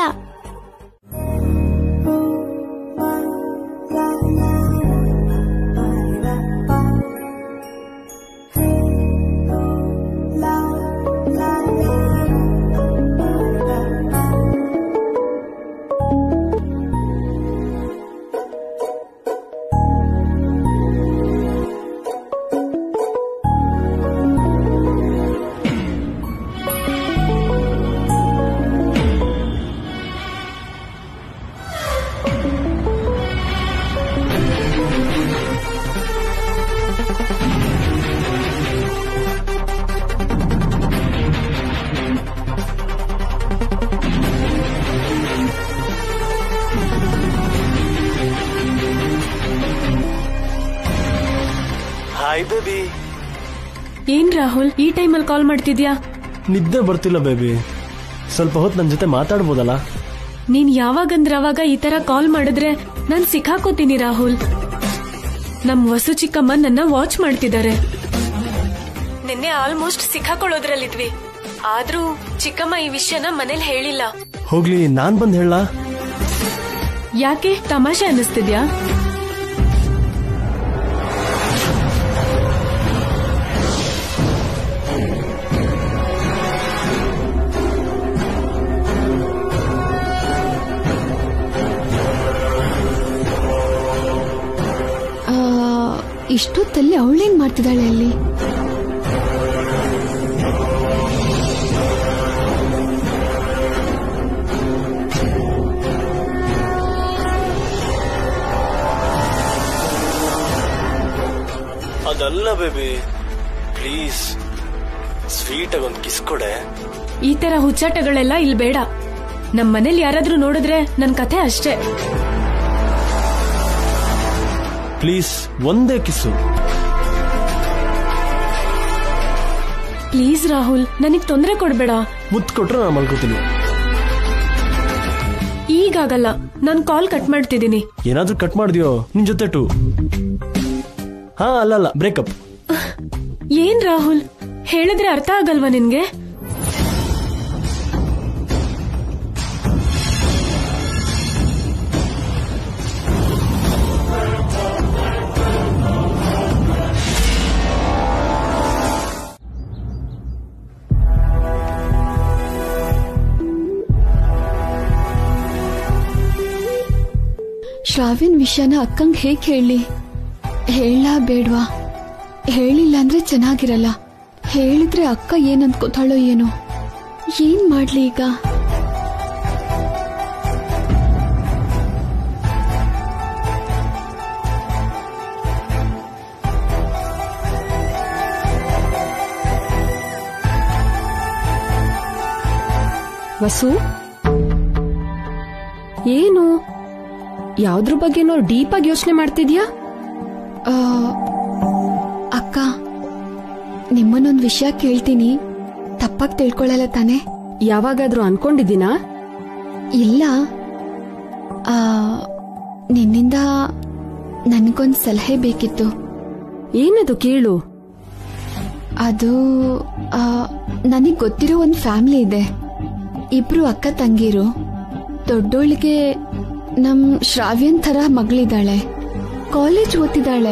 ಹಾಯ್ ಬೇಬಿ ಏನ್ ರಾಹುಲ್ ಈ ಟೈಮಲ್ಲಿ ಕಾಲ್ ಮಾಡ್ತಿದ್ಯಾ ನಿದ್ದೆ ಬರ್ತಿಲ್ಲ ಬೇಬಿ ಸ್ವಲ್ಪ ಹೊತ್ತು ನನ್ನ ಜೊತೆ ಮಾತಾಡ್ಬೋದಲ್ಲ ನೀನ್ ಯಾವಾಗಂದ್ರ ಅವಾಗ ಈ ತರ ಕಾಲ್ ಮಾಡಿದ್ರೆ ನಾನ್ ಸಿಕ್ಕಾಕೋತೀನಿ ರಾಹುಲ್ ನಮ್ ವಸು ಚಿಕ್ಕಮ್ಮ ನನ್ನ ವಾಚ್ ಮಾಡ್ತಿದ್ದಾರೆ ನಿನ್ನೆ ಆಲ್ಮೋಸ್ಟ್ ಸಿಕ್ಕಾಕೊಳ್ಳೋದ್ರಲ್ಲಿದ್ವಿ ಆದ್ರೂ ಚಿಕ್ಕಮ್ಮ ಈ ವಿಷಯನ ಮನೇಲಿ ಹೇಳಿಲ್ಲ ಹೋಗ್ಲಿ ನಾನ್ ಬಂದ್ ಹೇಳ ಯಾಕೆ ತಮಾಷೆ ಅನ್ನಿಸ್ತಿದ್ಯಾ ಆ, ಇಷ್ಟೊತ್ತಲ್ಲಿ ಅವಳೇನ್ ಮಾಡ್ತಿದ್ದಾಳೆ ಅಲ್ಲಿ ಅದಲ್ಲ ಬೇಬಿ ಪ್ಲೀಸ್ ಸ್ವೀಟ್ ಆಗಿ ಒಂದು ಕಿಸ್ ಕೊಡೆ ಈ ತರ ಹುಚ್ಚಾಟಗಳೆಲ್ಲ ಇಲ್ಲಿ ಬೇಡ ನಮ್ ಮನೇಲಿ ಯಾರಾದ್ರೂ ನೋಡಿದ್ರೆ ನನ್ ಕಥೆ ಅಷ್ಟೇ ಪ್ಲೀಸ್ ಒಂದೇ ಕಿಸ್ಸು ಪ್ಲೀಸ್ ರಾಹುಲ್ ನನಗ್ ತೊಂದರೆ ಕೊಡ್ಬೇಡ ಮುತ್ತು ಕೊಟ್ರೆ ನಾನು ಮಲ್ಕೋತೀನಿ ಈಗಾಗಲ್ಲ ನಾನ್ ಕಾಲ್ ಕಟ್ ಮಾಡ್ತಿದ್ದೀನಿ ಏನಾದ್ರೂ ಕಟ್ ಮಾಡಿದ್ಯೋ ನಿನ್ ಜೊತೆ ಟು ಹಾ ಅಲ್ಲಲ್ಲ ಬ್ರೇಕಪ್ ಏನ್ ರಾಹುಲ್ ಹೇಳಿದ್ರೆ ಅರ್ಥ ಆಗಲ್ವಾ ನಿನ್ಗೆ ಶ್ರಾವ್ಯನ್ ವಿಷಯನ ಅಕ್ಕಂಗ್ ಹೇಗ್ ಹೇಳಿ ಹೇಳ ಬೇಡ್ವಾ ಹೇಳಿಲ್ಲ ಅಂದ್ರೆ ಚೆನ್ನಾಗಿರಲ್ಲ ಹೇಳಿದ್ರೆ ಅಕ್ಕ ಏನ್ ಅನ್ಕೋತಾಳೋ ಏನೋ ಏನ್ ಮಾಡ್ಲಿ ಈಗ ವಸು ಏನು ಯಾವ್ದ್ರ ಬಗ್ಗೆನೋ ಡೀಪ್ ಆಗಿ ಯೋಚನೆ ಮಾಡ್ತಿದ್ಯಾ ಆ, ಅಕ್ಕ ನಿಮ್ಮನ್ನೊಂದ್ ವಿಷಯ ಕೇಳ್ತೀನಿ ತಪ್ಪಾಗಿ ತಿಳ್ಕೊಳ್ಳಲ್ಲ ತಾನೆ ಯಾವಾಗಾದ್ರೂ ಅನ್ಕೊಂಡಿದ್ದೀನಾ ಇಲ್ಲ ಆ, ನಿನ್ನಿಂದ ನನ್ಗೊಂದ್ ಸಲಹೆ ಬೇಕಿತ್ತು ಏನದು ಕೇಳು ಅದು ನನಗ್ ಗೊತ್ತಿರೋ ಒಂದ್ ಫ್ಯಾಮಿಲಿ ಇದೆ ಇಬ್ರು ಅಕ್ಕ ತಂಗಿರು ದೊಡ್ಡೋಳಿಗೆ ನಮ್ ಶ್ರಾವ್ಯನ್ ಥರ ಮಗಳಿದ್ದಾಳೆ ಕಾಲೇಜ್ ಓದ್ತಿದ್ದಾಳೆ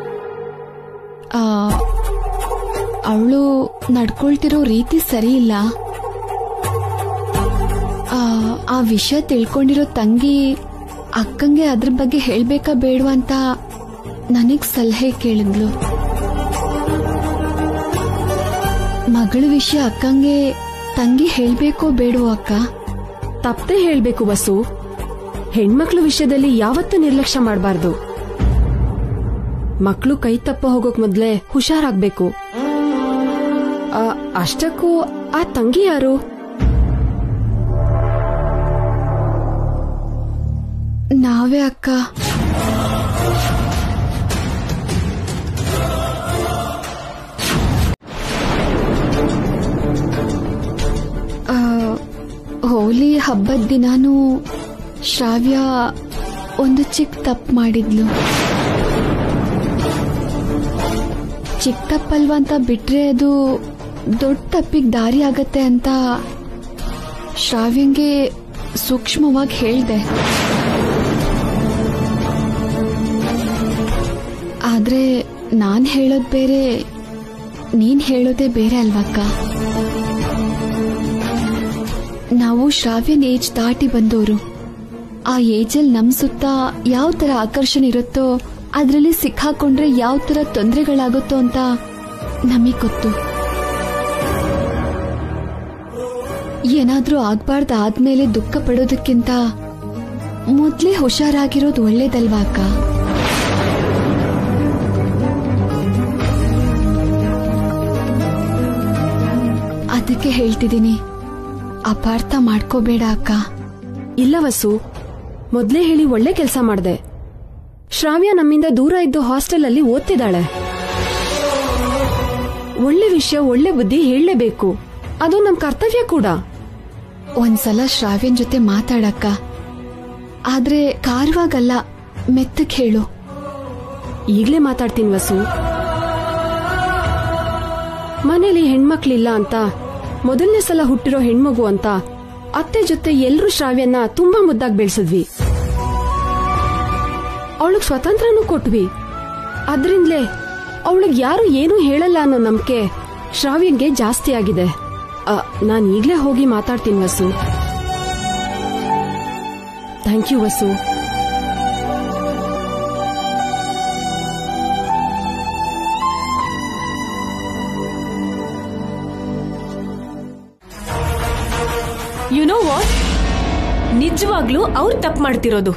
ಅವಳು ನಡ್ಕೊಳ್ತಿರೋ ರೀತಿ ಸರಿ ಇಲ್ಲ ಆ, ಆ ವಿಷಯ ತಿಳ್ಕೊಂಡಿರೋ ತಂಗಿ ಅಕ್ಕಂಗೆ ಅದ್ರ ಬಗ್ಗೆ ಹೇಳ್ಬೇಕಾ ಬೇಡವಾ ಅಂತ ನನಗ್ ಸಲಹೆ ಕೇಳಿದ್ಲು ಮಗಳ ವಿಷಯ ಅಕ್ಕಂಗೆ ತಂಗಿ ಹೇಳ್ಬೇಕೋ ಬೇಡವೋ ಅಕ್ಕ ತಪ್ಪದೆ ಹೇಳ್ಬೇಕು ವಸು ಹೆಣ್ಮಕ್ಳ ವಿಷಯದಲ್ಲಿ ಯಾವತ್ತೂ ನಿರ್ಲಕ್ಷ್ಯ ಮಾಡಬಾರ್ದು ಮಕ್ಕಳು ಕೈ ತಪ್ಪ ಹೋಗೋಕ್ ಮೊದ್ಲೇ ಹುಷಾರಾಗ್ಬೇಕು ಆ, ಅಷ್ಟಕ್ಕೂ ಆ ತಂಗಿ ಯಾರು ನಾವೇ ಅಕ್ಕ ಆ, ಹೋಲಿ ಹಬ್ಬದ ದಿನಾನು ಶ್ರಾವ್ಯ ಒಂದು ಚಿಕ್ಕ ತಪ್ಪು ಮಾಡಿದ್ಲು ಚಿಕ್ಕ ತಪ್ಪಲ್ವಾ ಅಂತ ಬಿಟ್ರೆ ಅದು ದೊಡ್ಡ ತಪ್ಪಿಗೆ ದಾರಿ ಆಗತ್ತೆ ಅಂತ ಶ್ರಾವ್ಯಂಗೆ ಸೂಕ್ಷ್ಮವಾಗಿ ಹೇಳ್ದೆ ಆದ್ರೆ ನಾನ್ ಹೇಳೋದ್ ಬೇರೆ ನೀನ್ ಹೇಳೋದೇ ಬೇರೆ ಅಲ್ವಕ್ಕ ನಾವು ಶ್ರಾವ್ಯನ್ ಏಜ್ ದಾಟಿ ಬಂದವರು ಆ ಏಜಲ್ಲಿ ನಮ್ ಸುತ್ತ ಯಾವ ತರ ಆಕರ್ಷಣೆ ಇರುತ್ತೋ ಅದ್ರಲ್ಲಿ ಸಿಕ್ಕಾಕೊಂಡ್ರೆ ಯಾವ ತರ ತೊಂದರೆಗಳಾಗುತ್ತೋ ಅಂತ ನಮಗ್ ಗೊತ್ತು ಏನಾದ್ರೂ ಆಗ್ಬಾರ್ದು ಆದ್ಮೇಲೆ ದುಃಖ ಪಡೋದಕ್ಕಿಂತ ಮೊದ್ಲೇ ಹುಷಾರಾಗಿರೋದು ಒಳ್ಳೇದಲ್ವಾ ಅಕ್ಕ ಅದಕ್ಕೆ ಹೇಳ್ತಿದ್ದೀನಿ ಅಪಾರ್ಥ ಮಾಡ್ಕೋಬೇಡ ಅಕ್ಕ ಇಲ್ಲ ವಸು ಮೊದ್ಲೇ ಹೇಳಿ ಒಳ್ಳೆ ಕೆಲಸ ಮಾಡ್ದೆ ಶ್ರಾವ್ಯ ನಮ್ಮಿಂದ ದೂರ ಇದ್ದು ಹಾಸ್ಟೆಲ್ ಅಲ್ಲಿ ಓದ್ತಿದ್ದಾಳೆ ಒಳ್ಳೆ ವಿಷಯ ಒಳ್ಳೆ ಬುದ್ಧಿ ಹೇಳಲೇಬೇಕು ಅದು ನಮ್ ಕರ್ತವ್ಯ ಕೂಡ ಒಂದ್ಸಲ ಶ್ರಾವ್ಯನ್ ಜೊತೆ ಮಾತಾಡಕ್ಕ ಆದ್ರೆ ಕಾರವಾಗಲ್ಲ ಮೆತ್ತಗ್ ಹೇಳು ಈಗ್ಲೇ ಮಾತಾಡ್ತೀನಿ ವಸು ಮನೇಲಿ ಹೆಣ್ಮಕ್ಳಿಲ್ಲ ಅಂತ ಮೊದಲನೇ ಸಲ ಹುಟ್ಟಿರೋ ಹೆಣ್ಮಗು ಅಂತ ಅತ್ತೆ ಜೊತೆ ಎಲ್ರೂ ಶ್ರಾವ್ಯನ್ನ ತುಂಬಾ ಮುದ್ದಾಗಿ ಬೆಳೆಸಿದ್ವಿ ಅವಳಿಗೆ ಸ್ವತಂತ್ರನೂ ಕೊಟ್ವಿ ಅದ್ರಿಂದಲೇ ಅವಳಿಗೆ ಯಾರು ಏನೂ ಹೇಳಲ್ಲ ಅನ್ನೋ ನಂಬಿಕೆ ಶ್ರಾವ್ಯನ್ಗೆ ಜಾಸ್ತಿ ಆಗಿದೆ ನಾನು ಈಗ್ಲೇ ಹೋಗಿ ಮಾತಾಡ್ತೀನಿ Vasu thank you Vasu you know what ನಿಜವಾಗ್ಲೂ ಅವ್ರು ತಪ್ಪು ಮಾಡ್ತಿರೋದು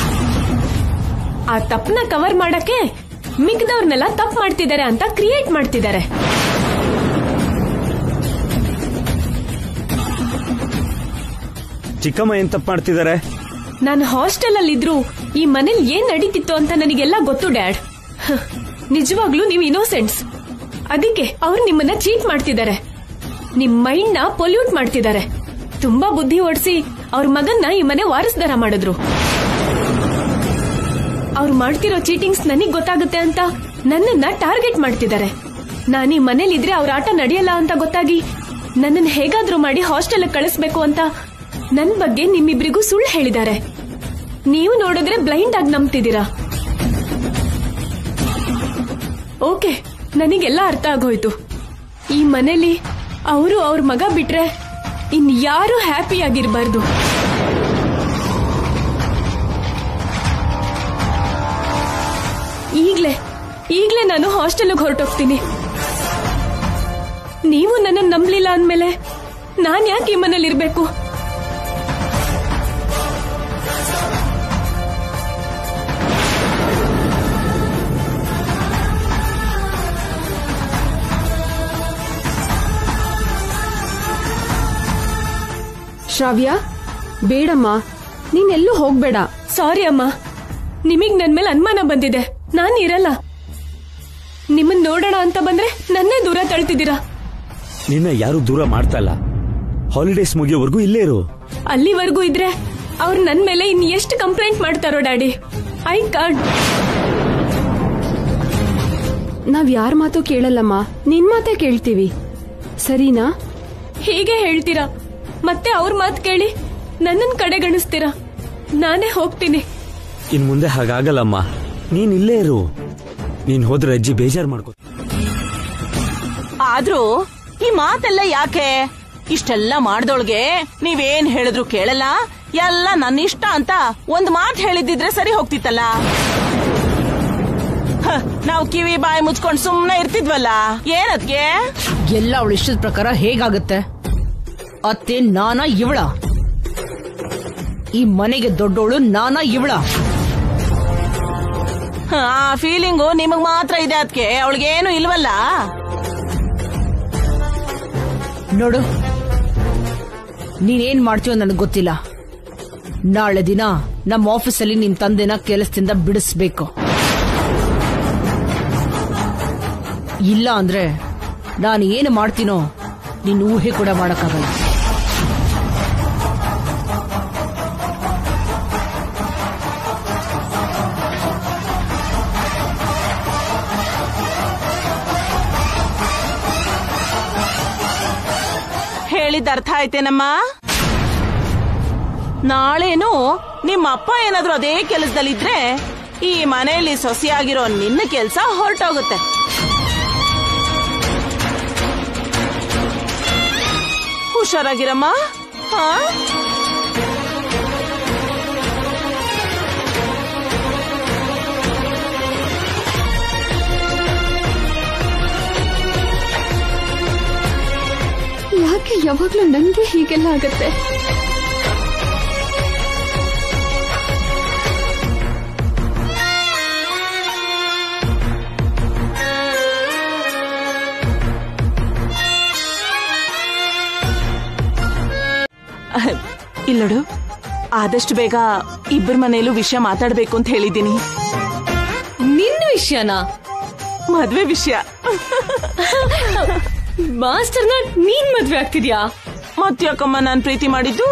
ಆ ತಪ್ಪನ್ನ ಕವರ್ ಮಾಡಕ್ಕೆ ಮಿಕ್ದವ್ರನ್ನೆಲ್ಲ ತಪ್ಪು ಮಾಡ್ತಿದ್ದಾರೆ ಅಂತ ಕ್ರಿಯೇಟ್ ಮಾಡ್ತಿದ್ದಾರೆ ಚಿಕ್ಕಮ್ಮ ಏನ್ ತಪ್ಪು ಮಾಡ್ತಿದ್ದಾರೆ ನಾನು ಹಾಸ್ಟೆಲ್ ಅಲ್ಲಿ ಇದ್ರು ಈ ಮನೇಲಿ ಏನ್ ನಡೀತಿತ್ತು ಅಂತ ನನಗೆಲ್ಲ ಗೊತ್ತು ಡ್ಯಾಡ್ ಹ, ನಿಜವಾಗ್ಲೂ ನೀವು ಇನೋಸೆಂಟ್ಸ್ ಅದಕ್ಕೆ ಅವ್ರು ನಿಮ್ಮನ್ನ ಚೀಟ್ ಮಾಡ್ತಿದ್ದಾರೆ ನಿಮ್ ಮೈಂಡ್ ನ ಪೊಲ್ಯೂಟ್ ಮಾಡ್ತಿದ್ದಾರೆ ತುಂಬಾ ಬುದ್ಧಿ ಓಡಿಸಿ ಅವ್ರ ಮಗನ್ನ ಈ ಮನೆ ವಾರಸ್ದಾರ ಮಾಡಿದ್ರು ಅವ್ರು ಮಾಡ್ತಿರೋ ಚೀಟಿಂಗ್ಸ್ ನನಗ್ ಗೊತ್ತಾಗುತ್ತೆ ಅಂತ ನನ್ನನ್ನ ಟಾರ್ಗೆಟ್ ಮಾಡ್ತಿದ್ದಾರೆ ನಾನು ಈ ಮನೇಲಿದ್ರೆ ಅವ್ರ ಆಟ ನಡೆಯಲ್ಲ ಅಂತ ಗೊತ್ತಾಗಿ ನನ್ನನ್ನು ಹೇಗಾದ್ರೂ ಮಾಡಿ ಹಾಸ್ಟೆಲ್ ಕಳಿಸ್ಬೇಕು ಅಂತ ನನ್ ಬಗ್ಗೆ ನಿಮ್ಮಿಬ್ರಿಗೂ ಸುಳ್ಳು ಹೇಳಿದ್ದಾರೆ ನೀವು ನೋಡಿದ್ರೆ ಬ್ಲೈಂಡ್ ಆಗಿ ನಂಬ್ತಿದ್ದೀರಾ ಓಕೆ ನನಗೆಲ್ಲ ಅರ್ಥ ಆಗೋಯ್ತು ಈ ಮನೇಲಿ ಅವರು ಅವ್ರ ಮಗ ಬಿಟ್ರೆ ಇನ್ ಯಾರು ಹ್ಯಾಪಿ ಆಗಿರ್ಬಾರ್ದು ಈಗ್ಲೇ ಈಗ್ಲೇ ನಾನು ಹಾಸ್ಟೆಲ್ಗೆ ಹೊರಟೋಗ್ತೀನಿ ನೀವು ನನ್ನ ನಂಬಲಿಲ್ಲ ಅಂದ್ಮೇಲೆ ನಾನ್ ಯಾಕೆ ಈ ಮನೇಲಿ ಇರ್ಬೇಕು ಶ್ರಾವ್ಯ ಬೇಡಮ್ಮ ನೀನೆಲ್ಲೂ ಹೋಗ್ಬೇಡ ಸಾರಿ ಅಮ್ಮ ನಿಮಗ್ ನನ್ ಮೇಲೆ ಅನುಮಾನ ಬಂದಿದೆ ನಾನ್ ಇರಲ್ಲ ನಿಮ್ಮನ್ ನೋಡೋಣ ಅಂತ ಬಂದ್ರೆ ನನ್ನೇ ದೂರ ತಳ್ತಿದ್ದೀರಾ ನಿನ್ನ ಯಾರು ದೂರ ಮಾಡ್ತಾ ಇಲ್ಲ ಹಾಲಿಡೇಸ್ ಮುಗಿಯೋವರೆಗೂ ಇಲ್ಲೇ ಇರು ಅಲ್ಲಿವರೆಗೂ ಇದ್ರೆ ಅವ್ರು ನನ್ ಮೇಲೆ ಇನ್ ಎಷ್ಟು ಕಂಪ್ಲೇಂಟ್ ಮಾಡ್ತಾರೋ ಡ್ಯಾಡಿ ಐ ಕಾಂಟ್ ನಾವ್ ಯಾರ ಮಾತು ಕೇಳಲ್ಲಮ್ಮ ನಿನ್ ಮಾತೇ ಕೇಳ್ತೀವಿ ಸರಿನಾ ಹೀಗೆ ಹೇಳ್ತೀರಾ ಮತ್ತೆ ಅವ್ರ ಮಾತು ಕೇಳಿ ನನ್ನನ್ ಕಡೆಗಣಿಸ್ತೀರಾ ನಾನೇ ಹೋಗ್ತೀನಿ ಇನ್ ಮುಂದೆ ಹಾಗಾಗಲ್ಲಮ್ಮ ನೀನ್ ಇಲ್ಲೇ ಇರು ನೀನ್ ಹೋದ್ರೆ ಅಜ್ಜಿ ಬೇಜಾರ್ ಮಾಡ್ಕೋ ಆದ್ರೂ ಈ ಮಾತೆಲ್ಲ ಯಾಕೆ ಇಷ್ಟೆಲ್ಲ ಮಾಡ್ದೊಳ್ಗೆ ನೀವೇನ್ ಹೇಳಿದ್ರು ಕೇಳಲ್ಲ ಎಲ್ಲ ನನ್ನ ಇಷ್ಟ ಅಂತ ಒಂದ್ ಮಾತ್ ಹೇಳಿದ್ದಿದ್ರೆ ಸರಿ ಹೋಗ್ತಿತ್ತಲ್ಲ ಹ, ನಾವ್ ಕಿವಿ ಬಾಯಿ ಮುಚ್ಕೊಂಡ್ ಸುಮ್ನೆ ಇರ್ತಿದ್ವಲ್ಲ ಏನದ್ಗೆ ಎಲ್ಲ ಅವಳ ಇಷ್ಟದ ಪ್ರಕಾರ ಹೇಗಾಗತ್ತೆ ಅತ್ತೆ ನಾನಾ ಇವಳ ಈ ಮನೆಗೆ ದೊಡ್ಡವಳು ನಾನಾ ಇವಳ ಹ, ಆ ಫೀಲಿಂಗು ನಿಮಗ್ ಮಾತ್ರ ಇದೆ ಅದಕ್ಕೆ ಅವಳಿಗೇನು ಇಲ್ವಲ್ಲ ನೋಡು ನೀನೇನ್ ಮಾಡ್ತೀಯೋ ನನಗೆ ಗೊತ್ತಿಲ್ಲ ನಾಳೆ ದಿನ ನಮ್ಮ ಆಫೀಸಲ್ಲಿ ನಿನ್ ತಂದೆನ ಕೆಲಸದಿಂದ ಬಿಡಿಸ್ಬೇಕು ಇಲ್ಲ ಅಂದ್ರೆ ನಾನು ಏನು ಮಾಡ್ತೀನೋ ನೀನ್ ಊಹೆ ಕೂಡ ಮಾಡಕ್ಕಾಗಲ್ಲ ಹೇಳಿದ ಅರ್ಥ ಆಯ್ತೇನಮ್ಮ ನಾಳೆನು ನಿಮ್ಮ ಅಪ್ಪ ಏನಾದ್ರೂ ಅದೇ ಕೆಲಸದಲ್ಲಿದ್ರೆ ಈ ಮನೆಯಲ್ಲಿ ಸೊಸೆಯಾಗಿರೋ ನಿನ್ನ ಕೆಲಸ ಹೊರಟೋಗುತ್ತೆ ಹುಷಾರಾಗಿರಮ್ಮ ಹಾ ಯಾಕೆ ಯಾವಾಗ್ಲೂ ನಂಗೆ ಹೀಗೆಲ್ಲ ಆಗತ್ತೆ ಅಹ್, ಇಲ್ಲಡು ಆದಷ್ಟು ಬೇಗ ಇಬ್ಬರ ಮನೇಲೂ ವಿಷಯ ಮಾತಾಡ್ಬೇಕು ಅಂತ ಹೇಳಿದ್ದೀನಿ ನಿನ್ನ ವಿಷಯನಾ ಮದ್ವೆ ವಿಷಯ ಮಾಸ್ಟರ್ನ ನೀನ್ ಮದ್ವೆ ಆಗ್ತಿದ್ಯಾ ಮತ್ತ್ಯಾಕಮ್ಮ ನಾನ್ ಪ್ರೀತಿ ಮಾಡಿದ್ದು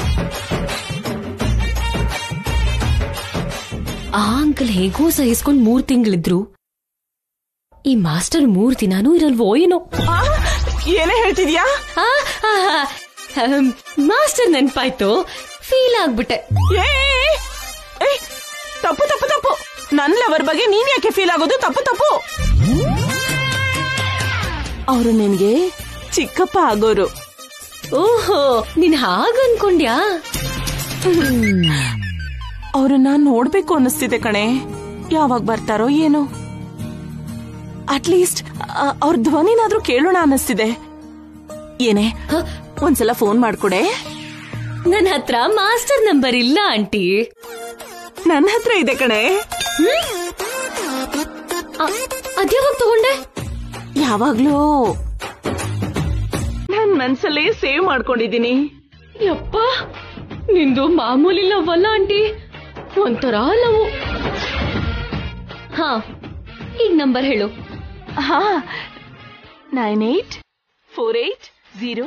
ಆ ಅಂಕಲ್ ಹೇಗೋ ಸಹಿಸ್ಕೊಂಡ್ ಮೂರ್ ತಿಂಗಳಿದ್ರು ಈ ಮಾಸ್ಟರ್ ಮೂರ್ ದಿನಾನೂ ಇರಲ್ವೋ ಏನೋ ಆ, ಏನೇ ಹೇಳ್ತಿದ್ಯಾ ಆ, ಆ, ಆ, ಮಾಸ್ಟರ್ ನೆನ್ಪಾಯ್ತು ಫೀಲ್ ಆಗ್ಬಿಟ್ಟೆ ಏ ಏ, ತಪ್ಪು ತಪ್ಪು ತಪ್ಪು ನನ್ ಲವರ್ ಬಗ್ಗೆ ನೀನ್ ಯಾಕೆ ಫೀಲ್ ಆಗೋದು ತಪ್ಪು ತಪ್ಪು ಅವರು ನಿನ್ಗೆ ಚಿಕ್ಕಪ್ಪ ಆಗೋರು ಓಹೋ ನೀನ್ ಹಾಗ ಅನ್ಕೊಂಡ್ಯಾ ಅವ್ರನ್ನ ನೋಡ್ಬೇಕು ಅನ್ನಿಸ್ತಿದೆ ಕಣೆ ಯಾವಾಗ ಬರ್ತಾರೋ ಏನೋ ಅಟ್ಲೀಸ್ಟ್ ಅವ್ರ ಧ್ವನಿನಾದ್ರೂ ಕೇಳೋಣ ಅನ್ನಿಸ್ತಿದೆ ಏನೇ ಒಂದ್ಸಲ ಫೋನ್ ಮಾಡ್ಕೊಡೆ ನನ್ ಹತ್ರ ಮಾಸ್ಟರ್ ನಂಬರ್ ಇಲ್ಲ ಆಂಟಿ ನನ್ನ ಹತ್ರ ಇದೆ ಕಣೆ ಅದ್ಯಾವಾಗ ತಗೊಂಡೆ ಯಾವಾಗ್ಲೂ ನನ್ ಮನ್ಸಲ್ಲೇ ಸೇವ್ ಮಾಡ್ಕೊಂಡಿದೀನಿ ಯಪ್ಪ ನಿಂದು ಮಾಮೂಲಿ ಲವ್ ಅಲ್ಲ ಆಂಟಿ ಒಂಥರ ಲವ್ ಹಾ ಈಗ ನಂಬರ್ ಹೇಳು ಹಾ nine eight four eight zero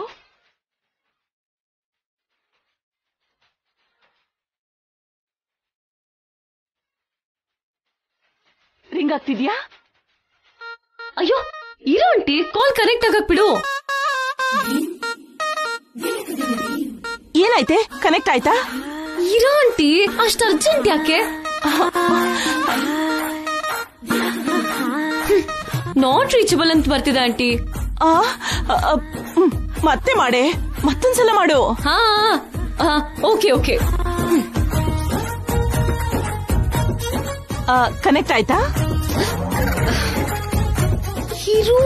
ring ಆಗ್ತಿದ್ಯಾ ಅಯ್ಯೋ ಇರೋ ಆಂಟಿ ಕಾಲ್ ಕನೆಕ್ಟ್ ಆಗಕ್ ಬಿಡು ಏನಾಯ್ತೆ ಕನೆಕ್ಟ್ ಆಯ್ತಾ ಇರೋ ಆಂಟಿ ಅಷ್ಟ್ ಅರ್ಜೆಂಟ್ ಯಾಕೆ ನಾಟ್ ರೀಚಬಲ್ ಅಂತ ಬರ್ತಿದೆ ಆಂಟಿ ಆ, ಆ, ಆ, ಹ್ಮ್, ಮತ್ತೆ ಮಾಡೆ ಮತ್ತೊಂದ್ಸಲ ಮಾಡು ಹಾ ಓಕೆ ಓಕೆ ಕನೆಕ್ಟ್ ಆಯ್ತಾ ಇರು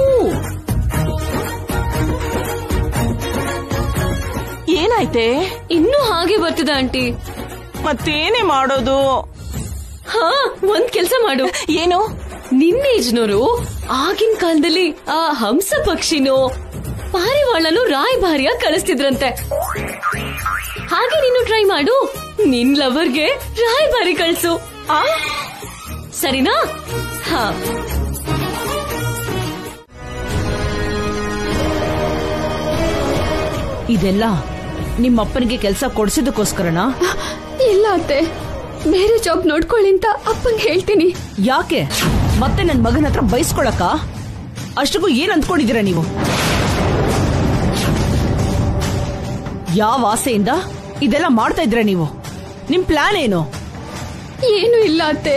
ಏನಾಯ್ತೆ ಇನ್ನೂ ಹಾಗೆ ಬರ್ತಿದೆ ಆಂಟಿ ಮತ್ತೇನೇ ಮಾಡೋದು ಹಾ ಒಂದ್ ಕೆಲ್ಸ ಮಾಡು ಏನು ನಿನ್ನ ಏಜ್ನವರು ಆಗಿನ ಕಾಲದಲ್ಲಿ ಆ ಹಂಸ ಪಕ್ಷಿನೋ ಪಾರಿವಾಳನು ರಾಯಭಾರಿಯ ಕಳಿಸ್ತಿದ್ರಂತೆ ಹಾಗೆ ನೀನು ಟ್ರೈ ಮಾಡು ನಿನ್ ಲವರ್ಗೆ ರಾಯಭಾರಿ ಕಳ್ಸು ಆ ಸರಿನಾ ಹಾ ಇದೆಲ್ಲ ನಿಮ್ಮಪ್ಪನಿಗೆ ಕೆಲಸ ಕೊಡ್ಸಿದಕ್ಕೋಸ್ಕರನಾ ಇಲ್ಲ ಅತ್ತೆ ಬೇರೆ ಜಾಬ್ ನೋಡ್ಕೊಳ್ಳಿ ಅಂತ ಅಪ್ಪಂಗೆ ಹೇಳ್ತೀನಿ ಯಾಕೆ ಮತ್ತೆ ನನ್ ಮಗನ ಹತ್ರ ಬೈಸ್ಕೊಳಕ ಅಷ್ಟಕ್ಕೂ ಏನ್ ಅಂದ್ಕೊಂಡಿದ್ದೀರಾ ನೀವು ಯಾವ ಆಸೆಯಿಂದ ಇದೆಲ್ಲ ಮಾಡ್ತಾ ಇದ್ರ ನೀವು ನಿಮ್ ಪ್ಲಾನ್ ಏನು ಏನು ಇಲ್ಲ ಅತ್ತೆ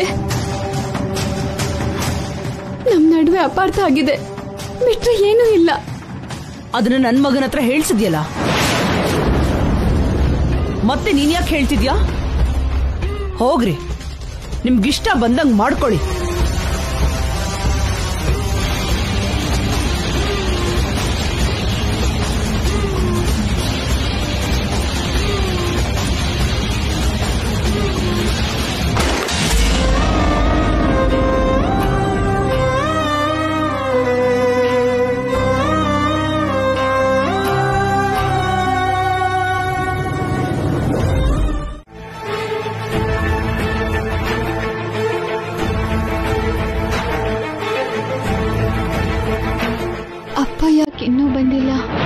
ನಮ್ ನಡುವೆ ಅಪಾರ್ಥ ಆಗಿದೆ ಬಿಟ್ರೆ ಏನೂ ಇಲ್ಲ ಅದನ್ನ ನನ್ ಮಗನ ಹತ್ರ ಹೇಳ್ಸಿದ್ಯಲ್ಲ ಮತ್ತೆ ನೀನ್ ಯಾಕೆ ಹೇಳ್ತಿದ್ಯಾ ಹೋಗ್ರಿ ನಿಮ್ಗಿಷ್ಟ ಬಂದಂಗ್ ಮಾಡ್ಕೊಳ್ಳಿ ಅಪ್ಪ ಯಾಕೆ ಇನ್ನೂ ಬಂದಿಲ್ಲ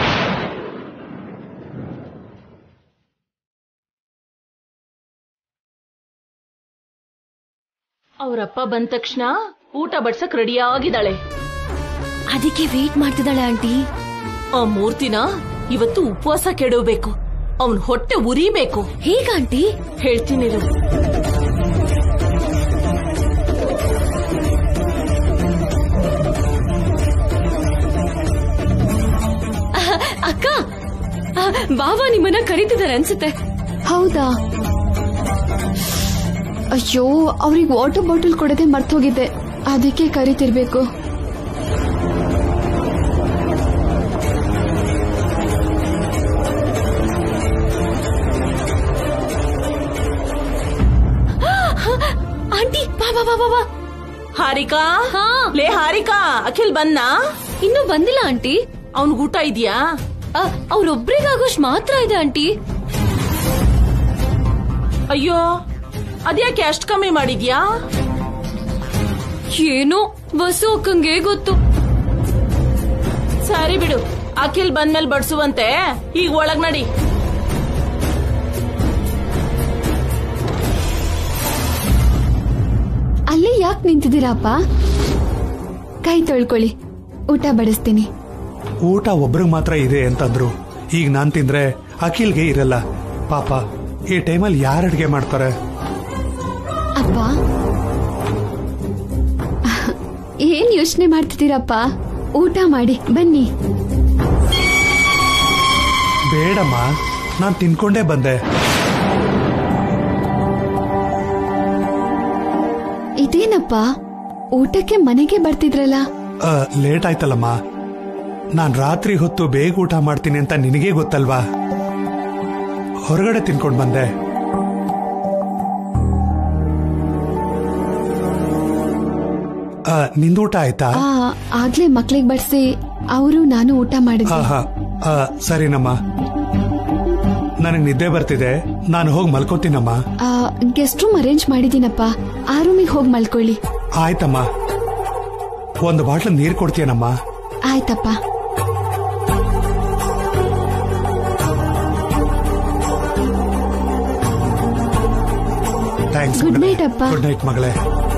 ಅವರಪ್ಪ ಬಂದ ತಕ್ಷಣ ಊಟ ಬಡ್ಸಕ್ ರೆಡಿ ಆಗಿದ್ದಾಳೆ ಅದಕ್ಕೆ ವೇಟ್ ಮಾಡ್ತಿದ್ದಾಳೆ ಆಂಟಿ ಆ ಮೂರ್ತಿನ ಇವತ್ತು ಉಪವಾಸ ಕೆಡಬೇಕು ಅವನ್ ಹೊಟ್ಟೆ ಉರಿಬೇಕು ಹೇಗ ಆಂಟಿ ಹೇಳ್ತೀನಿ ಅಕ್ಕ ಆ, ಬಾಬಾ ನಿಮ್ಮನ್ನ ಕರೀತಿದ್ದಾರೆ ಅನ್ಸುತ್ತೆ ಹೌದಾ ಅಯ್ಯೋ ಅವ್ರಿಗೆ ವಾಟರ್ ಬಾಟಲ್ ಕೊಡದೆ ಮರ್ತೋಗಿದ್ದೆ ಅದಕ್ಕೆ ಕರಿತಿರ್ಬೇಕು ಆಂಟಿ ಬಾ ಬಾ ಬಾ ಬಾ ಬಾ ಹಾರಿಕಾ ಹಾ. ಲೇ ಹಾರಿಕಾ ಅಖಿಲ್ ಬಂದ ಇನ್ನೂ ಬಂದಿಲ್ಲ ಆಂಟಿ ಅವನ್ಗ್ ಊಟ ಇದೆಯಾ ಅವ್ರೊಬ್ರಿಗಾಗೋಷ್ಟು ಮಾತ್ರ ಇದೆ ಆಂಟಿ ಅಯ್ಯೋ ಅದ್ಯಾಕೆ ಅಷ್ಟ್ ಕಮ್ಮಿ ಮಾಡಿದ್ಯಾ ಏನೋ ಬಸ್ಸು ಅಕ್ಕಂಗೆ ಗೊತ್ತು ಅಖಿಲ್ ಬಂದ್ಮೇಲೆ ಬಡ್ಸುವಂತೆ ಈಗ ಒಳಗ್ ನಡಿ ಅಲ್ಲಿ ಯಾಕೆ ನಿಂತಿದ್ದೀರಪ್ಪ ಕೈ ತೊಳ್ಕೊಳ್ಳಿ ಊಟ ಬಡಿಸ್ತೀನಿ ಊಟ ಒಬ್ರಿಗೆ ಮಾತ್ರ ಇದೆ ಅಂತಂದ್ರು ಈಗ ನಾನ್ ತಿಂದ್ರೆ ಅಖಿಲ್ಗೆ ಇರಲ್ಲ ಪಾಪ ಈ ಟೈಮಲ್ಲಿ ಯಾರು ಅಡ್ಗೆ ಮಾಡ್ತಾರೆ ಅಪ್ಪ ಏನ್ ಯೋಚನೆ ಮಾಡ್ತಿದ್ದೀರಪ್ಪ ಊಟ ಮಾಡಿ ಬನ್ನಿ ಬೇಡಮ್ಮ ನಾನ್ ತಿನ್ಕೊಂಡೇ ಬಂದೆ ಇದೇನಪ್ಪ ಊಟಕ್ಕೆ ಮನೆಗೆ ಬರ್ತಿದ್ರಲ್ಲ ಆ, ಲೇಟ್ ಆಯ್ತಲ್ಲಮ್ಮ ನಾನ್ ರಾತ್ರಿ ಹೊತ್ತು ಬೇಗ ಊಟ ಮಾಡ್ತೀನಿ ಅಂತ ನಿನಗೇ ಗೊತ್ತಲ್ವಾ ಹೊರಗಡೆ ತಿನ್ಕೊಂಡ್ ಬಂದೆ ಆ, ನಿಂದು ಊಟ ಆಯ್ತಾ ಆ ಆಗ್ಲೇ ಮಕ್ಳಿಗೆ ಬಡ್ಸಿ ಅವರು ನಾನು ಊಟ ಹಾ ಮಾಡಿದ್ವಿ ಹಾ ಆ, ಸರಿನಮ್ಮ ನನಗ್ ನಿದ್ದೆ ಬರ್ತಿದೆ ನಾನು ಹೋಗಿ ಮಲ್ಕೋತೀನಮ್ಮ ಗೆಸ್ಟ್ ರೂಮ್ ಅರೇಂಜ್ ಮಾಡಿದೀನಪ್ಪ ಆ ರೂಮಿಗೆ ಹೋಗಿ ಮಲ್ಕೊಳ್ಳಿ ಆಯ್ತಮ್ಮ ಒಂದು ಬಾಟ್ಲು ನೀರ್ ಕೊಡ್ತೀಯನಮ್ಮ ಆಯ್ತಪ್ಪ ಥ್ಯಾಂಕ್ಸ್ Good night, ಅಪ್ಪ. ಗುಡ್ ನೈಟ್ ಮಗಳೇ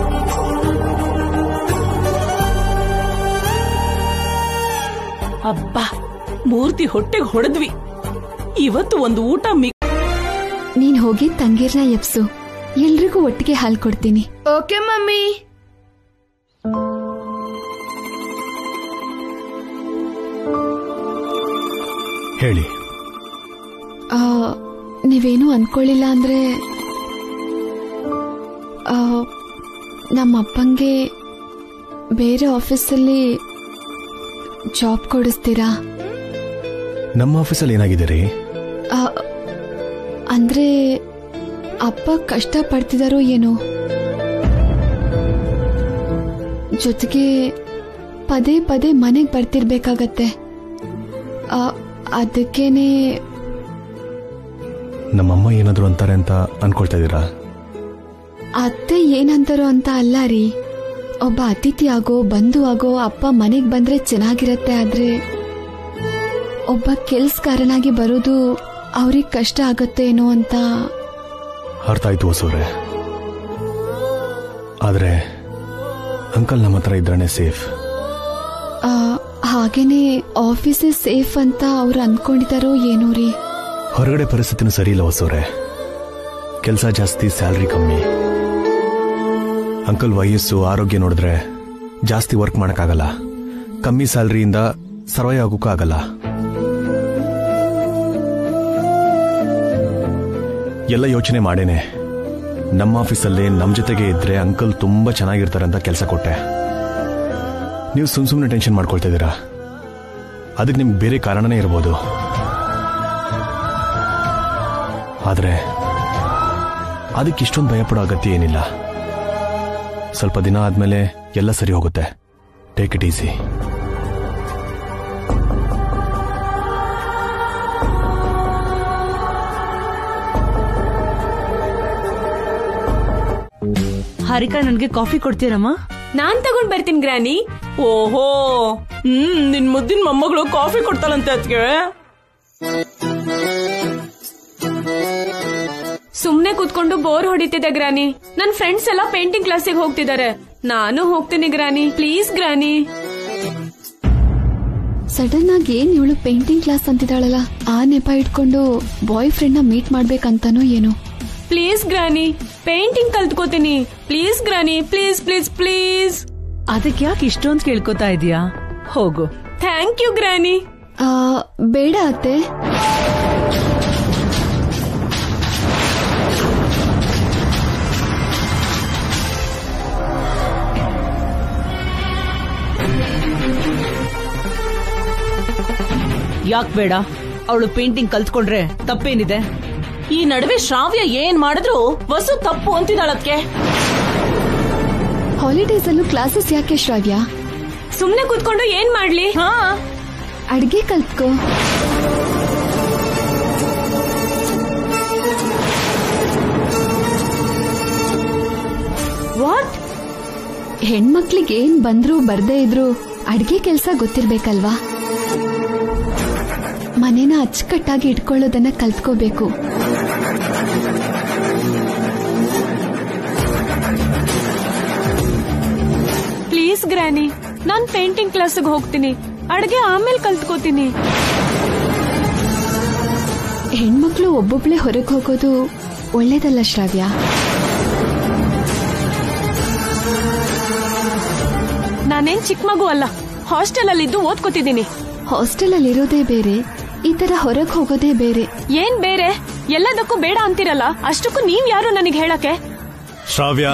ಅಬ್ಬಾ ಮೂರ್ತಿ ಹೊಟ್ಟೆಗೆ ಹೊಡೆದ್ವಿ ಇವತ್ತು ಒಂದು ಊಟ ಮಿ ನೀನ್ ಹೋಗಿ ತಂಗೀರ್ನ ಎಪ್ಸು ಎಲ್ರಿಗೂ ಒಟ್ಟಿಗೆ ಹಾಲು ಕೊಡ್ತೀನಿ ಓಕೆ ಮಮ್ಮಿ ಹೇಳಿ ಆ, ನೀವೇನು ಅನ್ಕೊಳ್ಳಿಲ್ಲ ಅಂದ್ರೆ ಆ, ನಮ್ಮ ಅಪ್ಪಂಗೆ ಬೇರೆ ಆಫೀಸಲ್ಲಿ ಜಾಬ್ ಕೊಡಿಸ್ತೀರಾ ನಮ್ಮ ಆಫೀಸಲ್ಲಿ ಏನಾಗಿದೆ ರೀ ಆ, ಅಂದ್ರೆ ಅಪ್ಪ ಕಷ್ಟ ಪಡ್ತಿದಾರೋ ಏನೋ ಜೊತೆಗೆ ಪದೇ ಪದೇ ಮನೆಗೆ ಬರ್ತಿರ್ಬೇಕಾಗತ್ತೆ ಆ, ಅದಕ್ಕೇನೆ ನಮ್ಮಮ್ಮ ಏನಾದ್ರು ಅಂತಾರೆ ಅಂತ ಅನ್ಕೊಳ್ತಾ ಇದ್ದೀರಾ ಅತ್ತೆ ಏನಂತಾರೋ ಅಂತ ಅಲ್ಲ ರೀ ಒಬ್ಬ ಅತಿಥಿ ಆಗೋ ಬಂಧು ಆಗೋ ಅಪ್ಪ ಮನೆಗ್ ಬಂದ್ರೆ ಚೆನ್ನಾಗಿರತ್ತೆ ಆದ್ರೆ ಒಬ್ಬ ಕೆಲ್ಸಗಾರನಾಗಿ ಬರೋದು ಅವ್ರಿಗೆ ಕಷ್ಟ ಆಗತ್ತೇನೋ ಅಂತ ಅರ್ಥ ಆಯ್ತು ಹೊಸೂರೆ ಆದ್ರೆ ಅಂಕಲ್ ನಮ್ಮ ಹತ್ರ ಇದ್ರನೆ ಸೇಫ್ ಆ, ಹಾಗೇನೆ ಆಫೀಸೇ ಸೇಫ್ ಅಂತ ಅವ್ರು ಅನ್ಕೊಂಡಿದಾರೋ ಏನೋ ರೀ ಹೊರಗಡೆ ಪರಿಸ್ಥಿತಿನೂ ಸರಿ ಇಲ್ಲ ಹೊಸೂರೆ ಕೆಲಸ ಜಾಸ್ತಿ ಸ್ಯಾಲ್ರಿ ಕಮ್ಮಿ ಅಂಕಲ್ ವಯಸ್ಸು ಆರೋಗ್ಯ ನೋಡಿದ್ರೆ ಜಾಸ್ತಿ ವರ್ಕ್ ಮಾಡಕ್ಕಾಗಲ್ಲ ಕಮ್ಮಿ ಸ್ಯಾಲ್ರಿಯಿಂದ ಸರ್ವೈವ್ ಆಗೋಕ್ಕೂ ಆಗಲ್ಲ ಎಲ್ಲ ಯೋಚನೆ ಮಾಡೇನೆ ನಮ್ಮ ಆಫೀಸಲ್ಲೇ ನಮ್ಮ ಜೊತೆಗೆ ಇದ್ರೆ ಅಂಕಲ್ ತುಂಬಾ ಚೆನ್ನಾಗಿರ್ತಾರೆ ಅಂತ ಕೆಲಸ ಕೊಟ್ಟೆ ನೀವು ಸುಮ್ ಸುಮ್ಮನೆ ಟೆನ್ಷನ್ ಮಾಡ್ಕೊಳ್ತಾ ಇದ್ದೀರಾ ಅದಕ್ಕೆ ನಿಮ್ಗೆ ಬೇರೆ ಕಾರಣನೇ ಇರ್ಬೋದು ಆದ್ರೆ ಅದಕ್ಕೆ ಇಷ್ಟೊಂದು ಭಯಪಡೋ ಅಗತ್ಯ ಏನಿಲ್ಲ ಸ್ವಲ್ಪ ದಿನ ಆದ್ಮೇಲೆ ಎಲ್ಲ ಸರಿ ಹೋಗುತ್ತೆ ಟೇಕ್ ಇಟ್ ಈಸಿ ಹಾರಿಕಾ ನನ್ಗೆ ಕಾಫಿ ಕೊಡ್ತೀರಮ್ಮ ನಾನ್ ತಗೊಂಡ್ ಬರ್ತೀನಿ ಗ್ರಾನಿ ಓಹೋ ಹ್ಮ್ ನಿನ್ ಮುದ್ದಿನ ಮೊಮ್ಮಗಳು ಕಾಫಿ ಕೊಡ್ತಾಳಂತೆ ಅದಕ್ಕೆ ಸುಮ್ನೆ ಕೂತ್ಕೊಂಡು ಬೋರ್ ಹೊಡಿತಿದೆ ಗ್ರಾನಿ ನನ್ ಫ್ರೆಂಡ್ಸ್ ಎಲ್ಲ ಪೇಂಟಿಂಗ್ ಕ್ಲಾಸಿಗೆ ಹೋಗ್ತಿದ್ದಾರೆ ನಾನು ಹೋಗ್ತೀನಿ ಗ್ರಾನಿ ಪ್ಲೀಸ್ ಗ್ರಾನಿ ಸಡನ್ ಆಗಿ ಏನ್ ಇವಳು ಪೇಂಟಿಂಗ್ ಕ್ಲಾಸ್ ಅಂತಿದ್ದಾಳಲ್ಲ ಆ ನೆಪ ಇಟ್ಕೊಂಡು ಬಾಯ್ ಫ್ರೆಂಡ್ ನ ಮೀಟ್ ಮಾಡ್ಬೇಕಂತಾನೋ ಏನೋ ಪ್ಲೀಸ್ ಗ್ರಾನಿ ಪೇಂಟಿಂಗ್ ಕಲ್ತ್ಕೋತೀನಿ please granny please please please ಅದಕ್ಕೆ ಯಾಕೆ ಇಷ್ಟೊಂದು ಕೇಳ್ಕೊತಾ ಇದೀಯಾ ಹೋಗು ಥ್ಯಾಂಕ್ ಯು ಗ್ರಾನಿ ಆ, ಬೇಡ ಅತ್ತೆ ಯಾಕೆ ಬೇಡ ಅವಳು ಪೇಂಟಿಂಗ್ ಕಲ್ತ್ಕೊಂಡ್ರೆ ತಪ್ಪೇನಿದೆ ಈ ನಡುವೆ ಶ್ರಾವ್ಯ ಏನ್ ಮಾಡಿದ್ರು ವಸು ತಪ್ಪು ಅಂತಿದ್ದಾಳದ್ಕೆ ಹಾಲಿಡೇಸ್ ಅಲ್ಲೂ ಕ್ಲಾಸಸ್ ಯಾಕೆ ಶ್ರಾವ್ಯ ಸುಮ್ನೆ ಕೂತ್ಕೊಂಡು ಏನ್ ಮಾಡ್ಲಿ ಹಾ ಅಡ್ಗೆ ಕಲ್ತ್ಕೋ ವಾಟ್ ಹೆಣ್ಮಕ್ಳಿಗೆ ಏನ್ ಬಂದ್ರು ಬರ್ದೇ ಇದ್ರು ಅಡ್ಗೆ ಕೆಲ್ಸ ಗೊತ್ತಿರ್ಬೇಕಲ್ವಾ ಮನೇನ ಅಚ್ಚುಕಟ್ಟಾಗಿ ಇಟ್ಕೊಳ್ಳೋದನ್ನ ಕಲ್ತ್ಕೋಬೇಕು ಪ್ಲೀಸ್ ಗ್ರಾನಿ ನಾನ್ ಪೇಂಟಿಂಗ್ ಕ್ಲಾಸ್ಗೆ ಹೋಗ್ತೀನಿ ಅಡ್ಗೆ ಆಮೇಲೆ ಕಲ್ತ್ಕೋತೀನಿ ಹೆಣ್ಮಕ್ಳು ಒಬ್ಬೊಬ್ಳೆ ಹೊರಗೆ ಹೋಗೋದು ಒಳ್ಳೇದಲ್ಲ ಶ್ರಾವ್ಯ ನಾನೇನ್ ಚಿಕ್ಕ ಮಗು ಅಲ್ಲ ಹಾಸ್ಟೆಲ್ ಅಲ್ಲಿ ಇದ್ದು ಓದ್ಕೋತಿದ್ದೀನಿ ಹಾಸ್ಟೆಲ್ ಅಲ್ಲಿ ಇರೋದೇ ಬೇರೆ ಈ ತರ ಹೊರಗೆ ಹೋಗೋದೇ ಬೇರೆ ಏನ್ ಬೇರೆ ಎಲ್ಲದಕ್ಕೂ ಬೇಡ ಅಂತಿರಲ್ಲ ಅಷ್ಟಕ್ಕೂ ನೀವ್ ಯಾರು ನನಗೆ ಹೇಳಕ್ಕೆ ಶ್ರಾವ್ಯ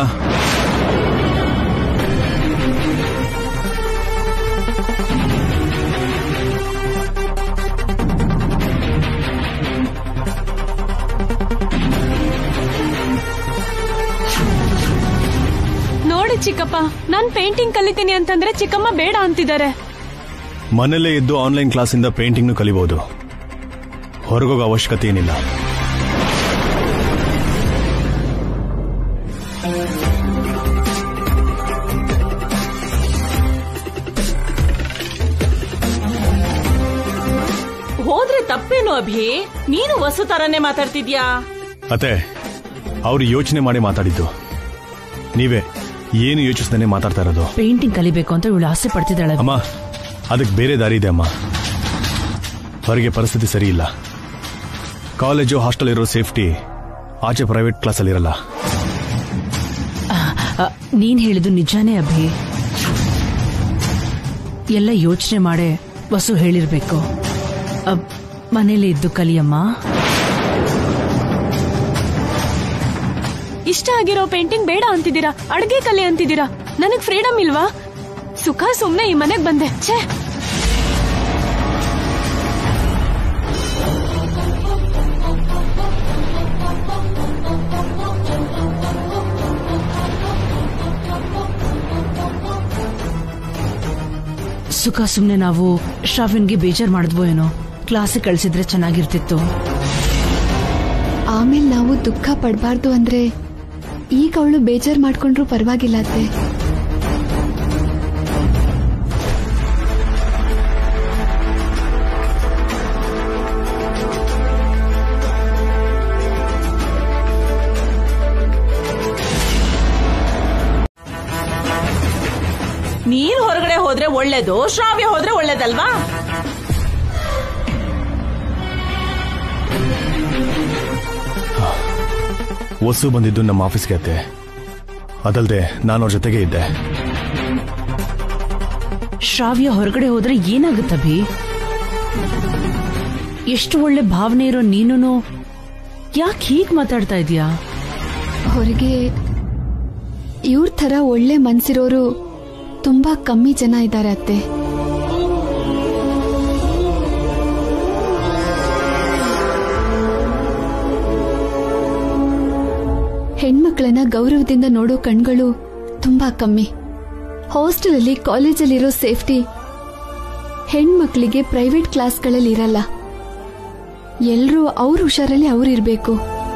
ನೋಡಿ ಚಿಕ್ಕಪ್ಪ ನಾನ್ ಪೇಂಟಿಂಗ್ ಕಲಿತೀನಿ ಅಂತಂದ್ರೆ ಚಿಕ್ಕಮ್ಮ ಬೇಡ ಅಂತಿದ್ದಾರೆ ಮನೇಲೇ ಇದ್ದು ಆನ್ಲೈನ್ ಕ್ಲಾಸಿಂದ ಪೇಂಟಿಂಗ್ನು ಕಲಿಬಹುದು ಹೊರಗೋಗೋ ಅವಶ್ಯಕತೆ ಏನಿಲ್ಲ ಹೋದ್ರೆ ತಪ್ಪೇನು ಅಭಿ ನೀನು ವಸು ತರನೇ ಮಾತಾಡ್ತಿದ್ಯಾ ಅತ್ತೆ ಅವ್ರು ಯೋಚನೆ ಮಾಡಿ ಮಾತಾಡಿದ್ದು ನೀವೇ ಏನು ಯೋಚಿಸ್ದೇನೆ ಮಾತಾಡ್ತಾ ಇರೋದು ಪೇಂಟಿಂಗ್ ಕಲಿಬೇಕು ಅಂತ ಇವಳು ಆಸೆ ಪಡ್ತಿದ್ದಾಳೆ ಅಮ್ಮ ಅದಕ್ಕೆ ಬೇರೆ ದಾರಿ ಇದೆ ಅಮ್ಮ ಹೊರಗೆ ಪರಿಸ್ಥಿತಿ ಸರಿ ಇಲ್ಲ ಕಾಲೇಜು ಹಾಸ್ಟೆಲ್ ಇರೋ ಸೇಫ್ಟಿ ಆಚೆ ಪ್ರೈವೇಟ್ ಕ್ಲಾಸಲ್ಲಿ ಇರಲ್ಲ ಅ, ನೀನ್ ಹೇಳಿದ್ದು ನಿಜಾನೇ ಅಭಿ ಎಲ್ಲ ಯೋಚನೆ ಮಾಡೇ ವಸು ಹೇಳಿರ್ಬೇಕು ಅಬ್, ಮನೇಲಿ ಇದ್ದು ಕಲಿಯಮ್ಮ ಇಷ್ಟ ಆಗಿರೋ ಪೇಂಟಿಂಗ್ ಬೇಡ ಅಂತಿದ್ದೀರಾ ಅಡ್ಗೆ ಕಲೆ ಅಂತಿದ್ದೀರಾ ನನಗ್ ಫ್ರೀಡಮ್ ಇಲ್ವಾ ಸುಖ ಸುಮ್ನೆ ಈ ಮನೆಗ್ ಬಂದೆ ಛೇ ಸುಖ ಸುಮ್ನೆ ನಾವು ಶ್ರಾವ್ಯನ್ಗೆ ಬೇಜಾರ್ ಮಾಡಿದ್ವೋ ಏನೋ ಕ್ಲಾಸಿಗೆ ಕಳ್ಸಿದ್ರೆ ಚೆನ್ನಾಗಿರ್ತಿತ್ತು ಆಮೇಲೆ ನಾವು ದುಃಖ ಪಡಬಾರ್ದು ಅಂದ್ರೆ ಈಗ ಅವಳು ಬೇಜಾರ್ ಮಾಡ್ಕೊಂಡ್ರು ಪರವಾಗಿಲ್ಲ ಅತ್ತೆ ನೀನ್ ಹೊರಗಡೆ ಹೋದ್ರೆ ಒಳ್ಳೇದು ಶ್ರಾವ್ಯ ಹೋದ್ರೆ ಒಳ್ಳೇದಲ್ವಾ ವಸು ಬಂದಿದ್ದು ನಮ್ಮ ಆಫೀಸ್ಗೆ ಅತ್ತೆ ಅದಲ್ದೆ ನಾನು ಅವ್ರ ಜೊತೆಗೆ ಇದ್ದೆ ಶ್ರಾವ್ಯ ಹೊರಗಡೆ ಹೋದ್ರೆ ಏನಾಗುತ್ತಭಿ ಎಷ್ಟು ಒಳ್ಳೆ ಭಾವನೆ ಇರೋ ನೀನು ಯಾಕೆ ಹೀಗ್ ಮಾತಾಡ್ತಾ ಇದೀಯಾ ಹೊರಗೆ ಇವ್ರ ಥರ ಒಳ್ಳೆ ಮನ್ಸಿರೋರು ತುಂಬಾ ಕಮ್ಮಿ ಜನ ಇದ್ದಾರೆ ಅತ್ತೆ ಹೆಣ್ಮಕ್ಳನ್ನ ಗೌರವದಿಂದ ನೋಡೋ ಕಣ್ಗಳು ತುಂಬಾ ಕಮ್ಮಿ ಹಾಸ್ಟೆಲಲ್ಲಿ ಕಾಲೇಜಲ್ಲಿರೋ ಸೇಫ್ಟಿ ಹೆಣ್ಮಕ್ಳಿಗೆ ಪ್ರೈವೇಟ್ ಕ್ಲಾಸ್ಗಳಲ್ಲಿ ಇರಲ್ಲ ಎಲ್ರೂ ಅವ್ರ ಹುಷಾರಲ್ಲಿ ಅವ್ರು ಇರ್ಬೇಕು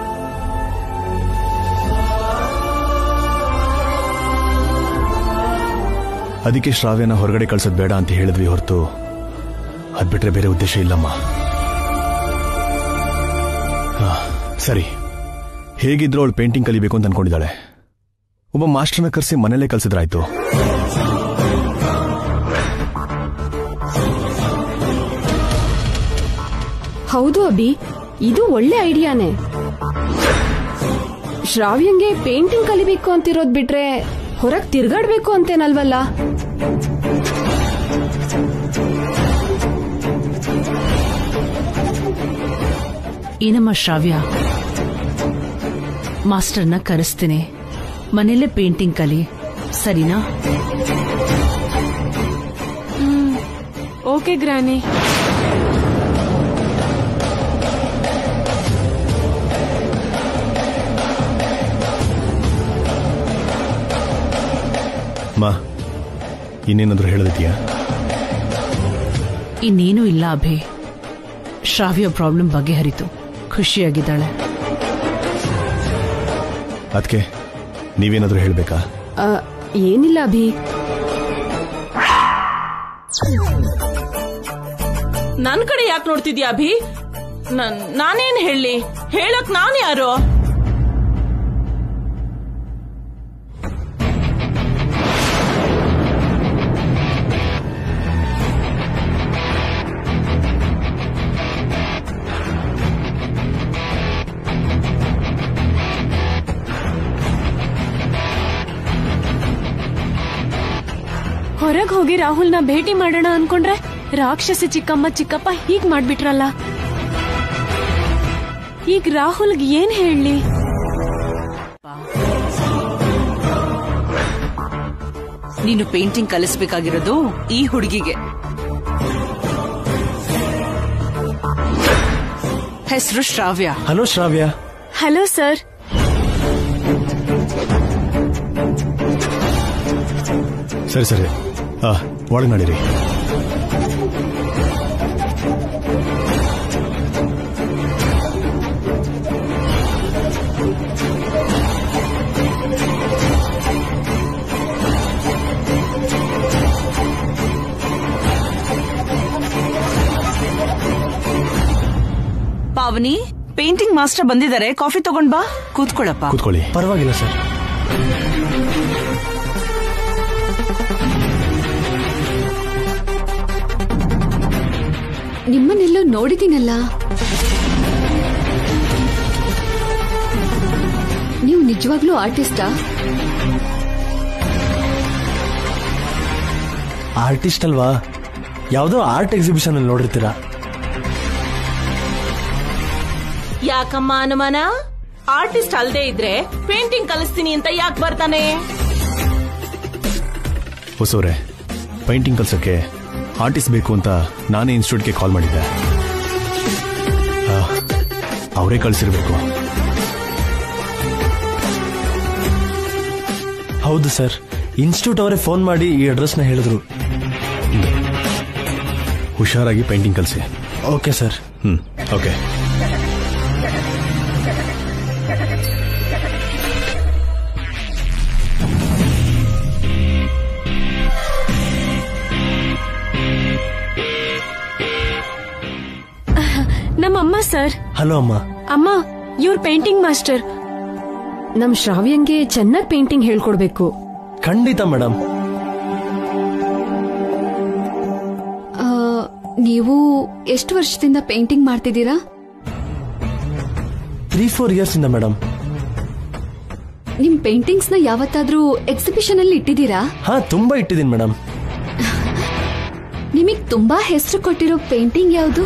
ಅದಕ್ಕೆ ಶ್ರಾವ್ಯನ ಹೊರಗಡೆ ಕಳ್ಸೋದ್ ಬೇಡ ಅಂತ ಹೇಳಿದ್ವಿ ಹೊರತು ಅದ್ ಬಿಟ್ರೆ ಬೇರೆ ಉದ್ದೇಶ ಇಲ್ಲಮ್ಮ ಆ, ಸರಿ ಹೇಗಿದ್ರು ಅವಳು ಪೇಂಟಿಂಗ್ ಕಲಿಬೇಕು ಅಂತ ಅನ್ಕೊಂಡಿದ್ದಾಳೆ ಒಬ್ಬ ಮಾಸ್ಟರ್ನ ಕರೆಸಿ ಮನೇಲೇ ಕಲ್ಸಿದ್ರಾಯ್ತು ಹೌದು ಅಭಿ ಇದು ಒಳ್ಳೆ ಐಡಿಯಾನೇ ಶ್ರಾವ್ಯಂಗೆ ಪೇಂಟಿಂಗ್ ಕಲಿಬೇಕು ಅಂತಿರೋದ್ ಬಿಟ್ರೆ ಹೊರಗ್ ತಿರ್ಗಾಡ್ಬೇಕು ಅಂತೇನಲ್ವಲ್ಲ ಏನಮ್ಮ ಶ್ರಾವ್ಯ ಮಾಸ್ಟರ್ನ ಕರೆಸ್ತೀನಿ ಮನೇಲೆ ಪೇಂಟಿಂಗ್ ಕಲಿ ಸರಿನಾ ಓಕೆ ಗ್ರಾನಿ ಮಾ ಇನ್ನೇನಾದ್ರೂ ಹೇಳದಿದ್ಯಾ ಇನ್ನೇನೂ ಇಲ್ಲ ಅಭಿ ಶ್ರಾವ್ಯ ಪ್ರಾಬ್ಲಮ್ ಬಗೆಹರಿತು ಖುಷಿಯಾಗಿದ್ದಾಳೆ ಅದಕ್ಕೆ ನೀವೇನಾದ್ರೂ ಹೇಳ್ಬೇಕಾ ಆ, ಏನಿಲ್ಲ ಅಭಿ ನನ್ ಕಡೆ ಯಾಕೆ ನೋಡ್ತಿದ್ಯಾ ಅಭಿ ನನ್- ನಾನೇನ್ ಹೇಳಿ ಹೇಳಕ್ ನಾನ್ ಯಾರು ಹೊರಗ್ ಹೋಗಿ ರಾಹುಲ್ನ ಭೇಟಿ ಮಾಡೋಣ ಅನ್ಕೊಂಡ್ರೆ ರಾಕ್ಷಸಿ ಚಿಕ್ಕಮ್ಮ ಚಿಕ್ಕಪ್ಪ ಹೀಗ್ ಮಾಡ್ಬಿಟ್ರಲ್ಲ ಈಗ ರಾಹುಲ್ಗೆ ಏನ್ ಹೇಳಿ ನೀನು ಪೇಂಟಿಂಗ್ ಕಲಿಸ್ಬೇಕಾಗಿರೋದು ಈ ಹುಡುಗಿಗೆ ಹೆಸರು Shravya hello Shravya hello sir ಸರಿ ಸರಿ ಆ, ಒಳಗ್ ನಡೀರಿ ಪಾವನಿ ಪೇಂಟಿಂಗ್ ಮಾಸ್ಟರ್ ಬಂದಿದ್ದಾರೆ ಕಾಫಿ ತಗೊಂಡ್ ಬಾ ಕೂತ್ಕೊಳ್ಳಪ್ಪ ಕೂತ್ಕೊಳ್ಳಿ ಪರವಾಗಿಲ್ಲ ಸರ್ ನಿಮ್ಮನ್ನೆಲ್ಲೋ ನೋಡಿದ್ದೀನಲ್ಲ ನೀವು ನಿಜವಾಗ್ಲೂ ಆರ್ಟಿಸ್ಟಾ ಆರ್ಟಿಸ್ಟ್ ಅಲ್ವಾ ಯಾವುದೋ ಆರ್ಟ್ ಎಕ್ಸಿಬಿಷನ್ ಅಲ್ಲಿ ನೋಡಿರ್ತೀರಾ ಯಾಕಮ್ಮ ಅನುಮಾನ ಆರ್ಟಿಸ್ಟ್ ಅಲ್ದೇ ಇದ್ರೆ ಪೇಂಟಿಂಗ್ ಕಲಿಸ್ತೀನಿ ಅಂತ ಯಾಕೆ ಬರ್ತಾನೆ ಹೊಸವ್ರೆ ಪೇಂಟಿಂಗ್ ಕಲ್ಸಕ್ಕೆ ಆರ್ಟಿಸ್ಟ್ ಬೇಕು ಅಂತ ನಾನೇ ಇನ್ಸ್ಟಿಟ್ಯೂಟ್ಗೆ ಕಾಲ್ ಮಾಡಿದ್ದೆ ಅವರೇ ಕಳಿಸಿರ್ಬೇಕು ಹೌದು ಸರ್ ಇನ್ಸ್ಟಿಟ್ಯೂಟ್ ಅವರೇ ಫೋನ್ ಮಾಡಿ ಈ ಅಡ್ರೆಸ್ನ ಹೇಳಿದ್ರು ಹುಷಾರಾಗಿ ಪೇಂಟಿಂಗ್ ಕಲಿಸಿ ಓಕೆ ಸರ್ ಹ್ಮ್ ಓಕೆ ನಮ್ಮಮ್ಮ ಸರ್ ಹಲೋ ಅಮ್ಮ ಅಮ್ಮ ಇವ್ರ ಪೇಂಟಿಂಗ್ ಮಾಸ್ಟರ್ ನಮ್ ಶ್ರಾವ್ಯಂಗೆ ಚೆನ್ನಾಗ್ ಪೇಂಟಿಂಗ್ ಹೇಳ್ಕೊಡ್ಬೇಕು ಖಂಡಿತ ಮೇಡಮ್ ಆ, ನೀವು ಎಷ್ಟು ವರ್ಷದಿಂದ ಪೇಂಟಿಂಗ್ ಮಾಡ್ತಿದ್ದೀರಾ ತ್ರೀ ಫೋರ್ ಇಯರ್ಸ್ ಇಂದ ಮೇಡಮ್ ನಿಮ್ ಪೇಂಟಿಂಗ್ಸ್ ನ ಯಾವತ್ತಾದ್ರೂ ಎಕ್ಸಿಬಿಷನ್ ಅಲ್ಲಿ ಇಟ್ಟಿದ್ದೀರಾ ಹಾ ತುಂಬಾ ಇಟ್ಟಿದ್ದೀನಿ ಮೇಡಮ್ ನಿಮಗ್ ತುಂಬಾ ಹೆಸರು ಕೊಟ್ಟಿರೋ ಪೇಂಟಿಂಗ್ ಯಾವುದು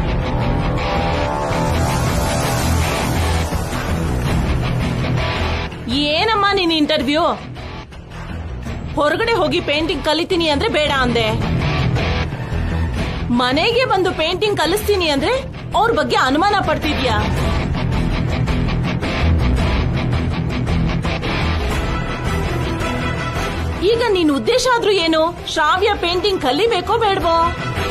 ಏನಮ್ಮ ನಿನ್ ಇಂಟರ್ವ್ಯೂ ಹೊರಗಡೆ ಹೋಗಿ ಪೇಂಟಿಂಗ್ ಕಲಿತೀನಿ ಅಂದ್ರೆ ಬೇಡ ಅಂದೆ ಮನೆಗೆ ಬಂದು ಪೇಂಟಿಂಗ್ ಕಲಿಸ್ತೀನಿ ಅಂದ್ರೆ ಅವ್ರ ಬಗ್ಗೆ ಅನುಮಾನ ಪಡ್ತಿದ್ಯಾ ಈಗ ನಿನ್ ಉದ್ದೇಶ ಆದ್ರೂ ಏನು ಶ್ರಾವ್ಯ ಪೇಂಟಿಂಗ್ ಕಲಿಬೇಕೋ ಬೇಡವೋ